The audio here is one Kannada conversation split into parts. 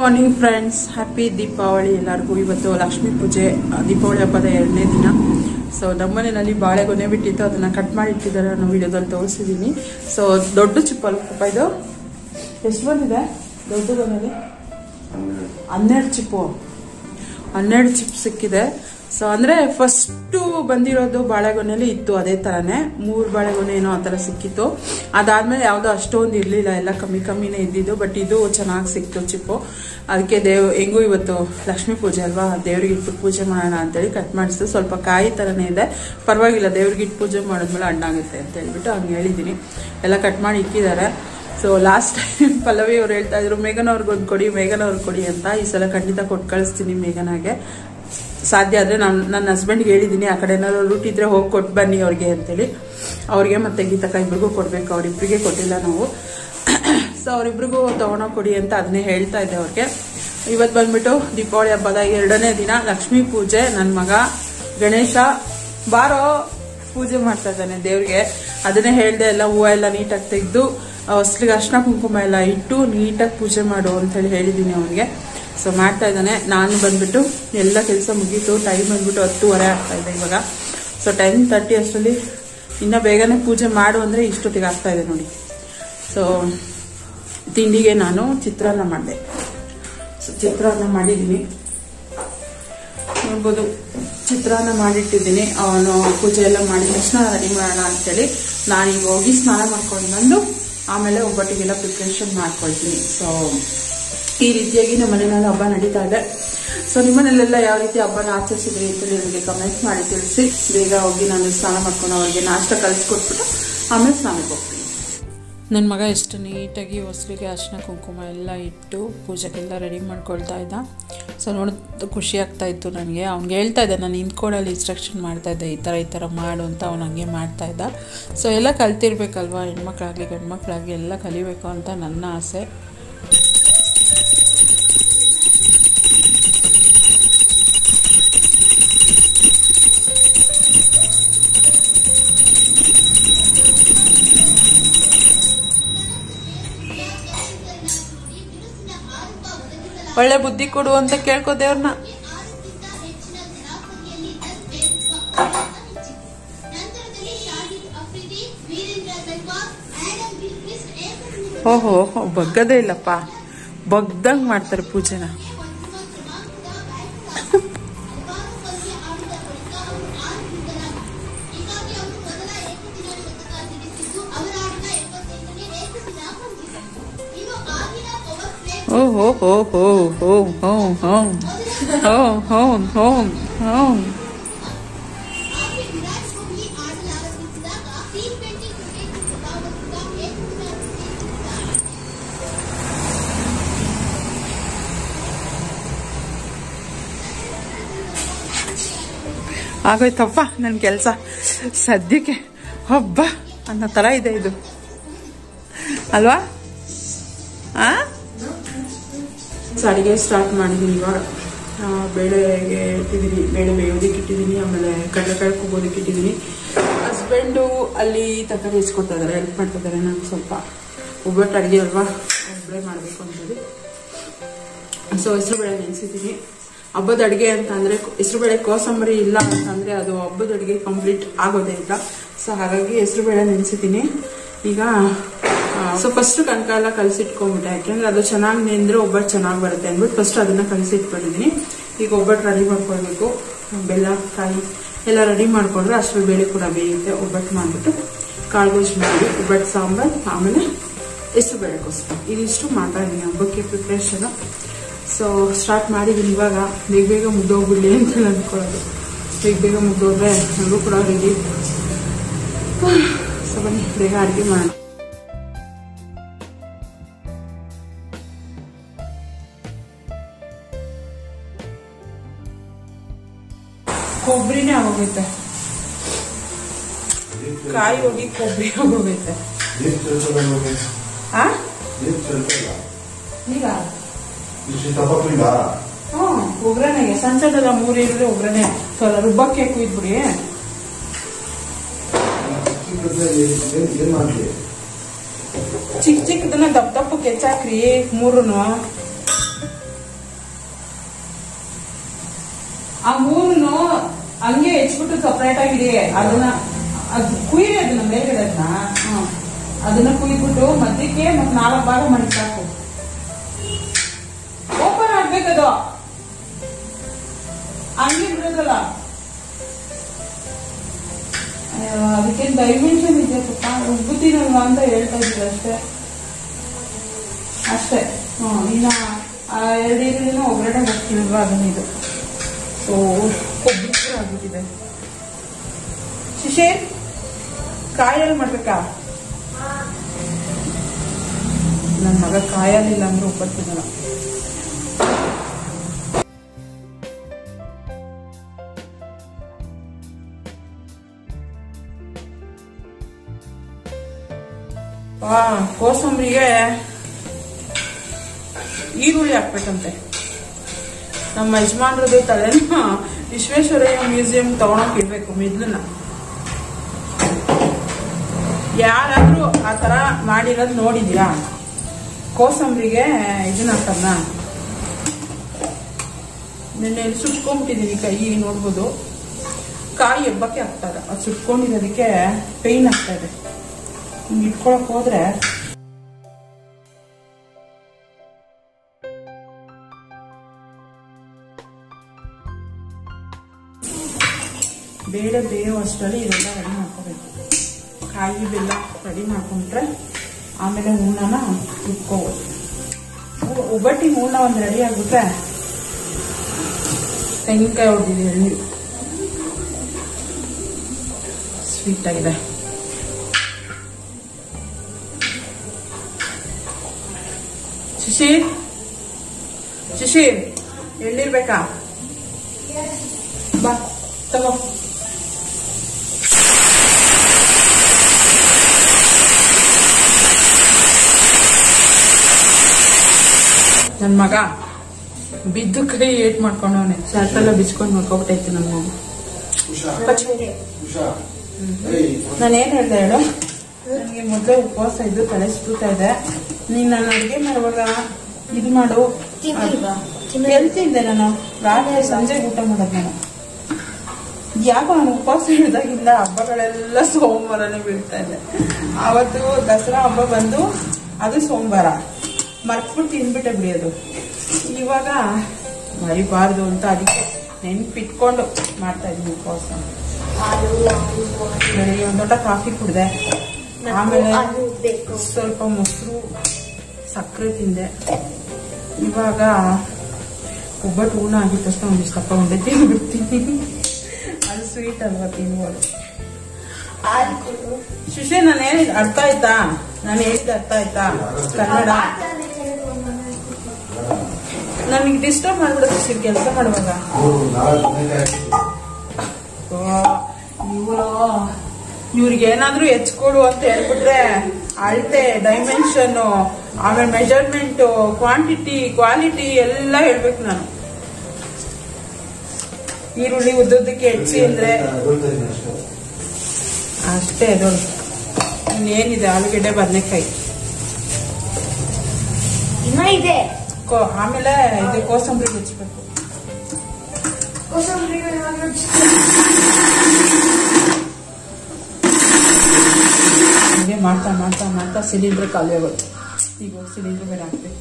ಮಾರ್ನಿಂಗ್ ಫ್ರೆಂಡ್ಸ್ ಹ್ಯಾಪಿ ದೀಪಾವಳಿ ಎಲ್ಲರಿಗೂ ಇವತ್ತು ಲಕ್ಷ್ಮೀ ಪೂಜೆ ಆ, ದೀಪಾವಳಿ ಹಬ್ಬದ ಎರಡನೇ ದಿನ ಸೊ ನಮ್ಮನೆಯಲ್ಲಿ ಬಾಳೆಗೊನೆ ಬಿಟ್ಟಿತ್ತು ಅದನ್ನ ಕಟ್ ಮಾಡಿ ಇಟ್ಟಿದ್ದಾರೆ ನಾನು ವಿಡಿಯೋದಲ್ಲಿ ತೋರಿಸಿದ್ದೀನಿ ಸೊ ದೊಡ್ಡ ಚಿಪ್ ಅಲ್ಪ ಇದು ಎಷ್ಟು ಬಂದಿದೆ ದೊಡ್ಡ ಗೊನೆಯಲ್ಲಿ ಹನ್ನೆರಡು ಚಿಪ್ಪು ಹನ್ನೆರಡು ಚಿಪ್ ಸಿಕ್ಕಿದೆ ಸೊ ಅಂದ್ರೆ ಫಸ್ಟ್ ಬಂದಿರೋದು ಬಾಳೆಗೊನೆಯಲ್ಲಿ ಇತ್ತು ಅದೇ ತರನೇ ಮೂರು ಬಾಳೆಗೊನೆ ಏನೋ ಆ ಥರ ಸಿಕ್ಕಿತ್ತು ಅದಾದ್ಮೇಲೆ ಯಾವುದೋ ಅಷ್ಟೊಂದು ಇರಲಿಲ್ಲ ಎಲ್ಲ ಕಮ್ಮಿ ಕಮ್ಮಿನೇ ಇದ್ದಿದ್ದು ಬಟ್ ಇದು ಚೆನ್ನಾಗಿ ಸಿಕ್ತು ಚಿಪ್ಪು ಅದಕ್ಕೆ ದೇವ್ ಹೆಂಗೂ ಇವತ್ತು ಲಕ್ಷ್ಮೀ ಪೂಜೆ ಅಲ್ವಾ ದೇವ್ರಿಗೆ ಇಟ್ಟು ಪೂಜೆ ಮಾಡೋಣ ಅಂತೇಳಿ ಕಟ್ ಮಾಡಿಸ್ತು ಸ್ವಲ್ಪ ಕಾಯಿ ಥರನೇ ಇದೆ ಪರವಾಗಿಲ್ಲ ದೇವ್ರಿಗೆ ಇಟ್ಟು ಪೂಜೆ ಮಾಡಿದ್ಮೇಲೆ ಹಣ್ಣಾಗುತ್ತೆ ಅಂತ ಹೇಳ್ಬಿಟ್ಟು ಹಂಗೆ ಹೇಳಿದ್ದೀನಿ ಎಲ್ಲ ಕಟ್ ಮಾಡಿ ಇಕ್ಕಿದ್ದಾರೆ ಸೊ ಲಾಸ್ಟ್ ಟೈಮ್ ಪಲ್ಲವಿ ಅವ್ರು ಹೇಳ್ತಾ ಇದ್ರು ಮೇಘನ್ ಅವ್ರಿಗೊಂದು ಕೊಡಿ ಮೇಘನ್ ಅವ್ರಿಗೆ ಕೊಡಿ ಅಂತ ಈ ಸಲ ಖಂಡಿತ ಕೊಟ್ಟು ಕಳಿಸ್ತೀನಿ ಮೇಘನಾಗೆ ಸಾಧ್ಯ ಆದರೆ ನಾನು ನನ್ನ ಹಸ್ಬೆಂಡ್ಗೆ ಹೇಳಿದ್ದೀನಿ ಆ ಕಡೆ ಏನಾದ್ರು ರೂಟ್ ಇದ್ರೆ ಹೋಗಿ ಕೊಟ್ಟು ಬನ್ನಿ ಅವ್ರಿಗೆ ಅಂತೇಳಿ ಅವ್ರಿಗೆ ಮತ್ತೆ ಗೀತಕ್ಕ ಇಬ್ರಿಗೂ ಕೊಡಬೇಕು ಅವ್ರಿಬ್ರಿಗೆ ಕೊಟ್ಟಿಲ್ಲ ನಾವು ಸೊ ಅವರಿಬ್ರಿಗೂ ತೊಗೊಂಡೋಗಿ ಕೊಡಿ ಅಂತ ಅದನ್ನೇ ಹೇಳ್ತಾ ಇದ್ದೆ ಅವ್ರಿಗೆ ಇವತ್ತು ಬಂದ್ಬಿಟ್ಟು ದೀಪಾವಳಿ ಹಬ್ಬದ ಎರಡನೇ ದಿನ ಲಕ್ಷ್ಮೀ ಪೂಜೆ ನನ್ನ ಮಗ ಗಣೇಶ ಬಾರೋ ಪೂಜೆ ಮಾಡ್ತಾ ಇದ್ದಾನೆ ದೇವ್ರಿಗೆ ಅದನ್ನೇ ಹೇಳ್ದೆ ಎಲ್ಲ ಹೂವು ಎಲ್ಲ ನೀಟಾಗಿ ತೆಗೆದು ಹೊಸ್ಲಿಗೆ ಅರ್ಶಿನ ಕುಂಕುಮ ಎಲ್ಲ ಇಟ್ಟು ನೀಟಾಗಿ ಪೂಜೆ ಮಾಡು ಅಂತೇಳಿ ಹೇಳಿದ್ದೀನಿ ಅವನಿಗೆ ಸೊ ಮಾಡ್ತಾ ಇದ್ದಾನೆ ನಾನು ಬಂದ್ಬಿಟ್ಟು ಎಲ್ಲ ಕೆಲಸ ಮುಗೀತು ಟೈಮ್ ಬಂದ್ಬಿಟ್ಟು ಹತ್ತುವರೆ ಆಗ್ತಾ ಇದೆ ಇವಾಗ ಸೊ ಟೆನ್ ತರ್ಟಿ ಅಷ್ಟರಲ್ಲಿ ಇನ್ನು ಬೇಗನೆ ಪೂಜೆ ಮಾಡು ಅಂದರೆ ಇಷ್ಟೊತ್ತಿಗೆ ಆಗ್ತಾ ಇದೆ ನೋಡಿ ಸೊ ತಿಂಡಿಗೆ ನಾನು ಚಿತ್ರಾನ್ನ ಮಾಡಿದೆ ಸೊ ಚಿತ್ರಾನ್ನ ಮಾಡಿದ್ದೀನಿ ನೋಡ್ಬೋದು ಚಿತ್ರಾನ್ನ ಮಾಡಿಟ್ಟಿದ್ದೀನಿ ಅವನು ಪೂಜೆ ಎಲ್ಲ ಮಾಡಿ ತಕ್ಷಣ ರೆಡಿ ಮಾಡೋಣ ಅಂತೇಳಿ ನಾನೀಗ ಹೋಗಿ ಸ್ನಾನ ಮಾಡ್ಕೊಂಡು ಬಂದು ಆಮೇಲೆ ಒಬ್ಬಟ್ಟಿಗೆಲ್ಲ ಪ್ರಿಪ್ರೇಷನ್ ಮಾಡ್ಕೊಳ್ತೀನಿ ಸೊ ಈ ರೀತಿಯಾಗಿ ನಮ್ಮ ಮನೆಯಲ್ಲಿ ಹಬ್ಬ ನಡೀತಾ ಇದೆ ಸೊ ನಿಮ್ಮನೆಲ್ಲ ಯಾವ ರೀತಿ ಹಬ್ಬನ ಆಚರಿಸಿದ್ರಿ ಅಂತ ನನಗೆ ಕಮೆಂಟ್ ಮಾಡಿ ತಿಳಿಸಿ ಬೇಗ ಹೋಗಿ ನಾನು ಸ್ನಾನ ಮಾಡ್ಕೊಂಡು ಅವ್ರಿಗೆ ನಾಷ್ಟ ಕಲಿಸ್ಕೊಟ್ಬಿಟ್ಟು ಆಮೇಲೆ ಸ್ನಾನಕ್ಕೆ ಹೋಗ್ತೀನಿ ನನ್ನ ಮಗ ಎಷ್ಟು ನೀಟಾಗಿ ಹೊಸಲಿಗೆ ಅರ್ಶಿನ ಕುಂಕುಮ ಎಲ್ಲ ಇಟ್ಟು ಪೂಜೆಗೆಲ್ಲ ರೆಡಿ ಮಾಡ್ಕೊಳ್ತಾ ಇದ್ದ ಸೊ ನೋಡಿದ ಖುಷಿ ಆಗ್ತಾ ಇತ್ತು ನನಗೆ ಅವ್ನಿಗೆ ಹೇಳ್ತಾ ಇದ್ದೆ ನಾನು ಇಂದ್ಕೋಡಲ್ಲಿ ಇನ್ಸ್ಟ್ರಕ್ಷನ್ ಮಾಡ್ತಾ ಇದ್ದೆ ಈ ಥರ ಈ ಥರ ಮಾಡು ಅಂತ ಅವ್ನು ಹಂಗೆ ಮಾಡ್ತಾ ಇದ್ದ ಸೊ ಎಲ್ಲ ಕಲ್ತಿರ್ಬೇಕಲ್ವಾ ಹೆಣ್ಮಕ್ಳಾಗಲಿ ಗಂಡ್ಮಕ್ಳಾಗಲಿ ಎಲ್ಲ ಕಲಿಬೇಕು ಅಂತ ನನ್ನ ಆಸೆ ಒಳ್ಳೆ ಬುದ್ಧಿ ಕೊಡು ಅಂತ ಕೇಳ್ಕೊ ದೇವ್ರನ್ನ ಓಹೋ ಬಗ್ಗದೇ ಇಲ್ಲಪ್ಪ ಬಗ್ದಂಗ್ ಮಾಡ್ತಾರೆ ಪೂಜೆನ ಓಹೋ ಹೋ ಹೋ ಹೋ ಹೋ ಹೋ ಹೋ ಹೋ ಹೋ ಹೋ ಆಗೋಯ್ತಪ್ಪ ನನ್ನ ಕೆಲಸ ಸದ್ಯಕ್ಕೆ ಹಬ್ಬ ಅನ್ನೋ ಥರ ಇದೆ ಇದು ಅಲ್ವಾ ಆ ಅಡಿಗೆ ಸ್ಟಾರ್ಟ್ ಮಾಡಿದ್ದೀನಿ ಇವಾಗ ಆ, ಬೇಳೆಗೆ ಇಟ್ಟಿದ್ದೀನಿ ಬೇಳೆ ಬೇಯೋದಕ್ಕೆ ಇಟ್ಟಿದ್ದೀನಿ ಆಮೇಲೆ ಕಡಲೆಕಾಳು ಕೂಗೋದಕ್ಕೆ ಇಟ್ಟಿದ್ದೀನಿ ಹಸ್ಬೆಂಡು ಅಲ್ಲಿ ತರಕಾರಿ ಹೆಚ್ಕೊತಾ ಇದ್ದಾರೆ ಹೆಲ್ಪ್ ಮಾಡ್ತಾ ಇದ್ದಾರೆ ನಾನು ಸ್ವಲ್ಪ ಒಬ್ಬಟ್ಟು ಅಡುಗೆ ಅಲ್ವಾ ಒಬ್ಬಳೇ ಮಾಡಬೇಕು ಅಂತೇಳಿ ಸೊ ಹೆಸರುಬೇಳೆ ನೆನೆಸಿದ್ದೀನಿ ಹಬ್ಬದ ಅಡುಗೆ ಅಂತ ಅಂದರೆ ಹೆಸರುಬೇಳೆ ಕೋಸಂಬರಿ ಇಲ್ಲ ಅಂತಂದರೆ ಅದು ಹಬ್ಬದ ಅಡುಗೆ ಕಂಪ್ಲೀಟ್ ಆಗೋದೇ ಇಲ್ಲ ಸೊ ಹಾಗಾಗಿ ಹೆಸರುಬೇಳೆ ನೆನೆಸಿದ್ದೀನಿ ಈಗ ಸೊ ಫಸ್ಟ್ ಕನಕ ಎಲ್ಲ ಕಲಸಿಟ್ಕೊಂಡ್ಬಿಟ್ಟೆ ಯಾಕೆಂದ್ರೆ ಅದು ಚೆನ್ನಾಗಿ ನೆಂದ್ರೆ ಒಬ್ಬಟ್ಟು ಚೆನ್ನಾಗಿ ಬರುತ್ತೆ ಅಂದ್ಬಿಟ್ಟು ಫಸ್ಟ್ ಅದನ್ನ ಕಲಸಿಟ್ಕೊಂಡಿದ್ದೀನಿ ಈಗ ಒಬ್ಬಟ್ಟು ರೆಡಿ ಮಾಡ್ಕೊಳ್ಬೇಕು ಬೆಲ್ಲ ಕಾಯಿ ಎಲ್ಲ ರೆಡಿ ಮಾಡ್ಕೊಂಡ್ರೆ ಅಷ್ಟರ ಬೇಳೆ ಕೂಡ ಬೇಯುತ್ತೆ ಒಬ್ಬಟ್ಟು ಮಾಡಿಬಿಟ್ಟು ಕಾಳುಗೋಜು ಮಾಡಿ ಒಬ್ಬಟ್ಟು ಸಾಂಬಾರ್ ಆಮೇಲೆ ಹೆಸರು ಬೇಳೆ ಕೋಸ್ಕರ ಇದಿಷ್ಟು ಮಾಡ್ತಾ ಇದ್ದೀನಿ ಹಬ್ಬಕ್ಕೆ ಪ್ರಿಪ್ರೇಷನ್ ಸೊ ಸ್ಟಾರ್ಟ್ ಮಾಡಿದ್ದೀನಿ ಇವಾಗ ಬೇಗ ಬೇಗ ಮುಗ್ದೋಗ್ಬಿಡ್ಲಿ ಅಂತ ಅಂದ್ಕೊಳ್ಳೋದು ಬೇಗ ಬೇಗ ಮುಗ್ದೋದ್ರೆ ನನಗೂ ಕೂಡ ರೆಡಿ ಸೊ ಬನ್ನಿ ಬೇಗ ಅಡುಗೆ ಮಾಡೋಣ ಕೊಬ್ಬರಿನೇ ಆಗೋಗೈತೆ ಕಾಯಿ ಹೋಗಿ ಕೊಬ್ಬರಿ ಆಗೋಗೈತೆ ಆ ಈಗ ಹ್ಮ್ ಒಗ್ಗರಣೆಗೆ ಸಣ್ಣ ಸಣ್ಣದ ಮೂರು ಇದ್ರೆ ಒಗ್ಗರಣೆ ಸ್ವಲ್ಪ ರುಬ್ಬಕ್ಕೆ ಕುಯ್ದ್ಬಿಡಿ ಏನ್ ಮಾಡ್ಲಿ ಚಿಕ್ಕ ಚಿಕ್ಕದನ್ನ ದಪ್ಪ ದಪ್ಪ ಕೆಚ್ಚಾಕ್ರಿ ಮೂರುನು ಆ ಮೂರನ್ನು ಹಂಗೆ ಹೆಚ್ಬಿಟ್ಟು ಸಪ್ರೇಟ್ ಆಗಿದೆ ಅದನ್ನ ಅದು ಕುಯ್ರಿ ಅದನ್ನ ಮೇಲ್ಗಡೆ ಅದನ್ನ ಹ್ಮ್. ಅದನ್ನ ಕುಯ್ಬಿಟ್ಟು ಮಧ್ಯಕ್ಕೆ ಮತ್ತೆ ನಾಲ್ಕು ಭಾಗ ಮಾಡಿ ಸಾಕು ಓಪನ್ ಆಗ್ಬೇಕದು ಹಂಗೆ ಬಿಡೋದಲ್ಲ ಅಯ್ಯೋ, ಅದಕ್ಕೇನ್ ಡೈಮೆನ್ಷನ್ ಇದೆ ಪಪ್ಪ ಉಬ್ಬುತ್ತೀನಲ್ವಾ ಅಂತ ಹೇಳ್ತಾ ಇದ್ದೀವಿ ಅಷ್ಟೇ ಅಷ್ಟೇ ಹ್ಮ್ ಇನ್ನ ಆ ಎರಡು ಈರುಳ್ಳಿನ ಒಗ್ಗರಣೆ ಹಾಕ್ತೀವಲ್ವಾ ಅದನ್ನ ಇದು ಸೊ ಕೊಬ್ಬರಿ ಕೂಡ ಆಗ್ಬಿಟ್ಟಿದೆ ಶಿಶಿರ್ ಕಾಯಲ್ಲಿ ಮಾಡ್ಬೇಕಾ ನನ್ನ ಮಗ ಕಾಯಲಿಲ್ಲ ಅಂದ್ರೆ ಒಪ್ಪತ್ತಿದ್ದಲ್ಲ ವಾ ಕೋಸಂಬರಿಗೆ ಈರುಳ್ಳಿ ಹಾಕ್ಬೇಕಂತೆ ನಮ್ಮ ಯಜಮಾನ್ರದ್ದು ತಲೆನ ವಿಶ್ವೇಶ್ವರಯ್ಯ ಮ್ಯೂಸಿಯಂ ತಗೊಂಡೋಗಿ ಇಡ್ಬೇಕು ಮಿದ್ಲನ್ನ ಯಾರಾದ್ರೂ ಆ ತರ ಮಾಡಿರೋದು ನೋಡಿದ್ಯಾ ಕೋಸಂಬರಿಗೆ ಇದನ್ನ ಹಾಕದ್ನ ನಿನ್ನೆ ಸುಟ್ಕೊಂಡ್ಬಿಟ್ಟಿದೀನಿ ಕೈ ನೋಡ್ಬೋದು ಕಾಯಿ ಹಬ್ಬಕ್ಕೆ ಹಾಕ್ತಾರೆ ಅದು ಸುಟ್ಕೊಂಡಿರೋದಕ್ಕೆ ಪೇಯ್ನ್ ಆಗ್ತಾ ಇದೆ ಹಿಂಗ್ ಇಟ್ಕೊಳಕ್ ಹೋದ್ರೆ ಬೇಡ ಬೇಯೋ ಅಷ್ಟರಲ್ಲಿ ಇದೆಲ್ಲ ರೆಡಿ ಮಾಡ್ಕೋಬೇಕು ಕಾಯಿ ಬೆಲ್ಲ ರೆಡಿ ಮಾಡ್ಕೊಂಡ್ರೆ ಆಮೇಲೆ ಹೂರ್ಣನ ರುಬ್ಕೋಬೋದು ಒಬ್ಬಟ್ಟಿಗೆ ಹೂರ್ಣ ಒಂದು ರೆಡಿ ಆಗ್ಬಿಟ್ರೆ ತೆಂಗಿನಕಾಯಿ ಹೊಡೆದಿದೆ ಎಳ್ನೀರು ಸ್ವೀಟ್ ಆಗಿದೆ ಸುಶೀಲ್ ಸುಶೀಲ್ ಎಳ್ನೀರ್ ಬೇಕಾ ಬಾ ತಗೋ ನನ್ ಮಗ ಬಿದ್ದು ಕೈ ಏಟ್ ಮಾಡ್ಕೊಂಡವನೆ ಶರ್ಟ್ ಎಲ್ಲ ಬಿಚ್ಕೊಂಡು ಮಾಡ್ಕೊಬಿಟ್ಟೈತೆ ನನ್ ಮಗು ಉಷಾ ಕಚ್ಬಿಟ್ಟೆ. ಉಷಾ ಏಯ್ ನಾನು ಏನ್ ಹೇಳ್ದೆ ಹೇಳು ನನಗೆ ಮೊದಲೇ ಉಪವಾಸ ಇದ್ದು ತಲೆ ಸುತ್ತಾ ಇದೆ ನೀನ್ ನನ್ನ ಅಡುಗೆ ಮಾಡುವಾಗ ಇದು ಮಾಡು ತಿಂದಿಲ್ವಾ? ಎಲ್ಲಿ ತಿಂದೆ ನಾನು ರಾತ್ರಿ ಸಂಜೆ ಊಟ ಮಾಡೋದು ನಾನು ಯಾಕೋ ನಾನು ಉಪವಾಸ ಹಿಡಿದಾಗಿಂದ ಹಬ್ಬಗಳೆಲ್ಲ ಸೋಮವಾರನೇ ಬೀಳ್ತಾ ಇದೆ ಆವತ್ತು ದಸರಾ ಹಬ್ಬ ಬಂದು ಅದು ಸೋಮವಾರ ಮರ್ತ್ಬಿಟ್ಟು ತಿಂದ್ಬಿಟ್ಟೆ ಬಿಡಿಯೋದು ಇವಾಗ ಮರಿಬಾರ್ದು ಅಂತ ಅದಕ್ಕೆ ನೆನ್ಪಿಟ್ಕೊಂಡು ಮಾಡ್ತಾ ಇದ್ದೀನಿ ಉಪವಾಸ ಹಾಲು ಹಾಲು ಬೆಳಿಗ್ಗೆ ಒಂದು ಲೋಟ ಕಾಫಿ ಕುಡ್ದೆ ಆಮೇಲೆ ಹಾಲು ಬೇಕು ಸ್ವಲ್ಪ ಮೊಸರು ಸಕ್ಕರೆ ತಿಂದೆ ಇವಾಗ ಒಬ್ಬಟ್ಟು ಹೂರ್ಣ ಆಗಿದ ತಕ್ಷಣ ಒಂದಿಷ್ಟು ಕಪ್ಪ ಉಂಡೆ ತಿಂದ್ಬಿಡ್ತೀನಿ ಅದು ಸ್ವೀಟ್ ಅಲ್ವಾ ತಿನ್ಬೋದು ಹಾಲು ಕೊಡು ಶಿಶಿ ನಾನು ಹೇಳಿದ ಅರ್ಥ ಆಯ್ತಾ ನಾನು ಹೇಳಿದ ಅರ್ಥ ಆಯ್ತಾ ಕನ್ನಡ ನನಗೆ ಡಿಸ್ಟರ್ಬ್ ಮಾಡ್ಬಿಡುತ್ತೆ ಶಿರ್ ಕೆಲಸ ಮಾಡುವಾಗ ಮೂರು ನಾಲ್ಕು ಬೇಕಾಗಿ ಇವರು ಇವ್ರಿಗೆ ಏನಾದ್ರೂ ಹೆಚ್ಕೊಡು ಅಂತ ಹೇಳ್ಬಿಟ್ರೆ ಅಳತೆ ಡೈಮೆನ್ಷನ್ ಆಮೇಲೆ ಮೆಜರ್ಮೆಂಟ್ ಕ್ವಾಂಟಿಟಿ ಕ್ವಾಲಿಟಿ ಎಲ್ಲ ಹೇಳ್ಬೇಕು ನಾನು ಈರುಳ್ಳಿ ಉದ್ದದ್ದಕ್ಕೆ ಹೆಚ್ಚಿ ಅಂದ್ರೆ ಗೊತ್ತಿಲ್ಲ ಅಷ್ಟೇ ಅಷ್ಟೇ ಅದು ಇನ್ನೇನಿದೆ ಆಲೂಗೆಡ್ಡೆ ಬದನೆಕಾಯಿ ಇನ್ನ ಇದೆ ಕೋ- ಆಮೇಲೆ ಇದು ಕೋಸಂಬರಿ ಹೆಚ್ಚಬೇಕು ಕೋಸಂಬರಿ ಹಂಗೆ ಮಾಡ್ತಾ ಮಾಡ್ತಾ ಮಾಡ್ತಾ ಸಿಲಿಂಡರ್ ಖಾಲಿ ಆಗೋಯ್ತು ಈಗ ಹೋಗಿ ಸಿಲಿಂಡರ್ ಬೇರೆ ಹಾಕ್ಬೇಕು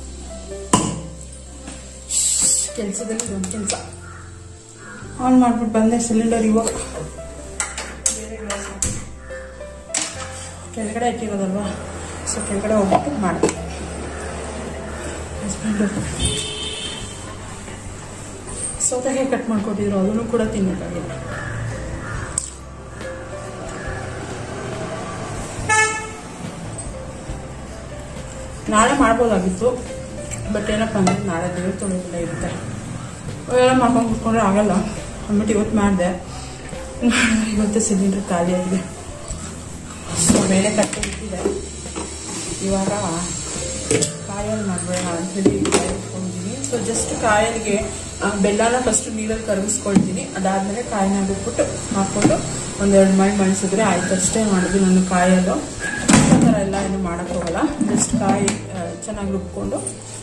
ಕೆಲಸದಲ್ಲಿ ಒಂದು ಕೆಲಸ ಆನ್ ಮಾಡ್ಬಿಟ್ಟು ಬಂದೆ ಸಿಲಿಂಡರ್ ಇವಾಗ ಬೇರೆ ಗ್ಯಾಸ್ ಹಾಕಿ. ಕೆಳಗಡೆ ಹಾಕಿರೋದಲ್ವಾ ಸೊ ಕೆಳಗಡೆ ಹೋಗ್ಬಿಟ್ಟು ಮಾಡಿದೆ ಹಸ್ಬೆಂಡು ಸೌತೆಕಾಯಿ ಕಟ್ ಮಾಡ್ಕೊಟ್ಟಿದ್ರು ಅದನ್ನು ಕೂಡ ತಿನ್ನೋಕ್ಕಾಗಿಲ್ಲ ನಾಳೆ ಮಾಡ್ಬೋದಾಗಿತ್ತು ಬಟ್ ಏನಪ್ಪ ಅಂದ್ರೆ ನಾಳೆ ದೇವ್ರ ತೊಳೆದಿಲ್ಲ ಇರುತ್ತೆ ಅವೆಲ್ಲ ಮಾಡ್ಕೊಂಡು ಕೂತ್ಕೊಂಡ್ರೆ ಆಗಲ್ಲ ಅಂದ್ಬಿಟ್ಟು ಇವತ್ತು ಮಾಡಿದೆ ಇವತ್ತು ಸಿಲಿಂಡರ್ ಖಾಲಿ ಆಗಿದೆ ಸೊ ಬೇಳೆ ಕಟ್ಟಿ ಇಟ್ಟಿದೆ ಇವಾಗ ಕಾಯಲ್ಲಿ ಮಾಡಬೇಡ ಅಂಥೇಳಿ ಇಟ್ಕೊಂಡಿದ್ದೀನಿ ಸೊ ಜಸ್ಟ್ ಕಾಯಲ್ಗೆ ಆ, ಬೆಲ್ಲನ ಫಸ್ಟ್ ನೀರಲ್ಲಿ ಕರಗಿಸ್ಕೊಳ್ತೀನಿ ಅದಾದಮೇಲೆ ಕಾಯಿನ ಬಿಟ್ಬಿಟ್ಟು ಹಾಕ್ಕೊಂಡು ಒಂದೆರಡು ಮೈ ಮಣಿಸಿದ್ರೆ ಆಯ್ತು ಅಷ್ಟೇ ಮಾಡೋದು ನಾನು ಕಾಯಲು ಆ ಥರ ಎಲ್ಲ ಏನು ಮಾಡೋಕ್ಕೆ ಹೋಗಲ್ಲ ಜಸ್ಟ್ ಕಾಯಿ ಚೆನ್ನಾಗಿ ರುಬ್ಕೊಂಡು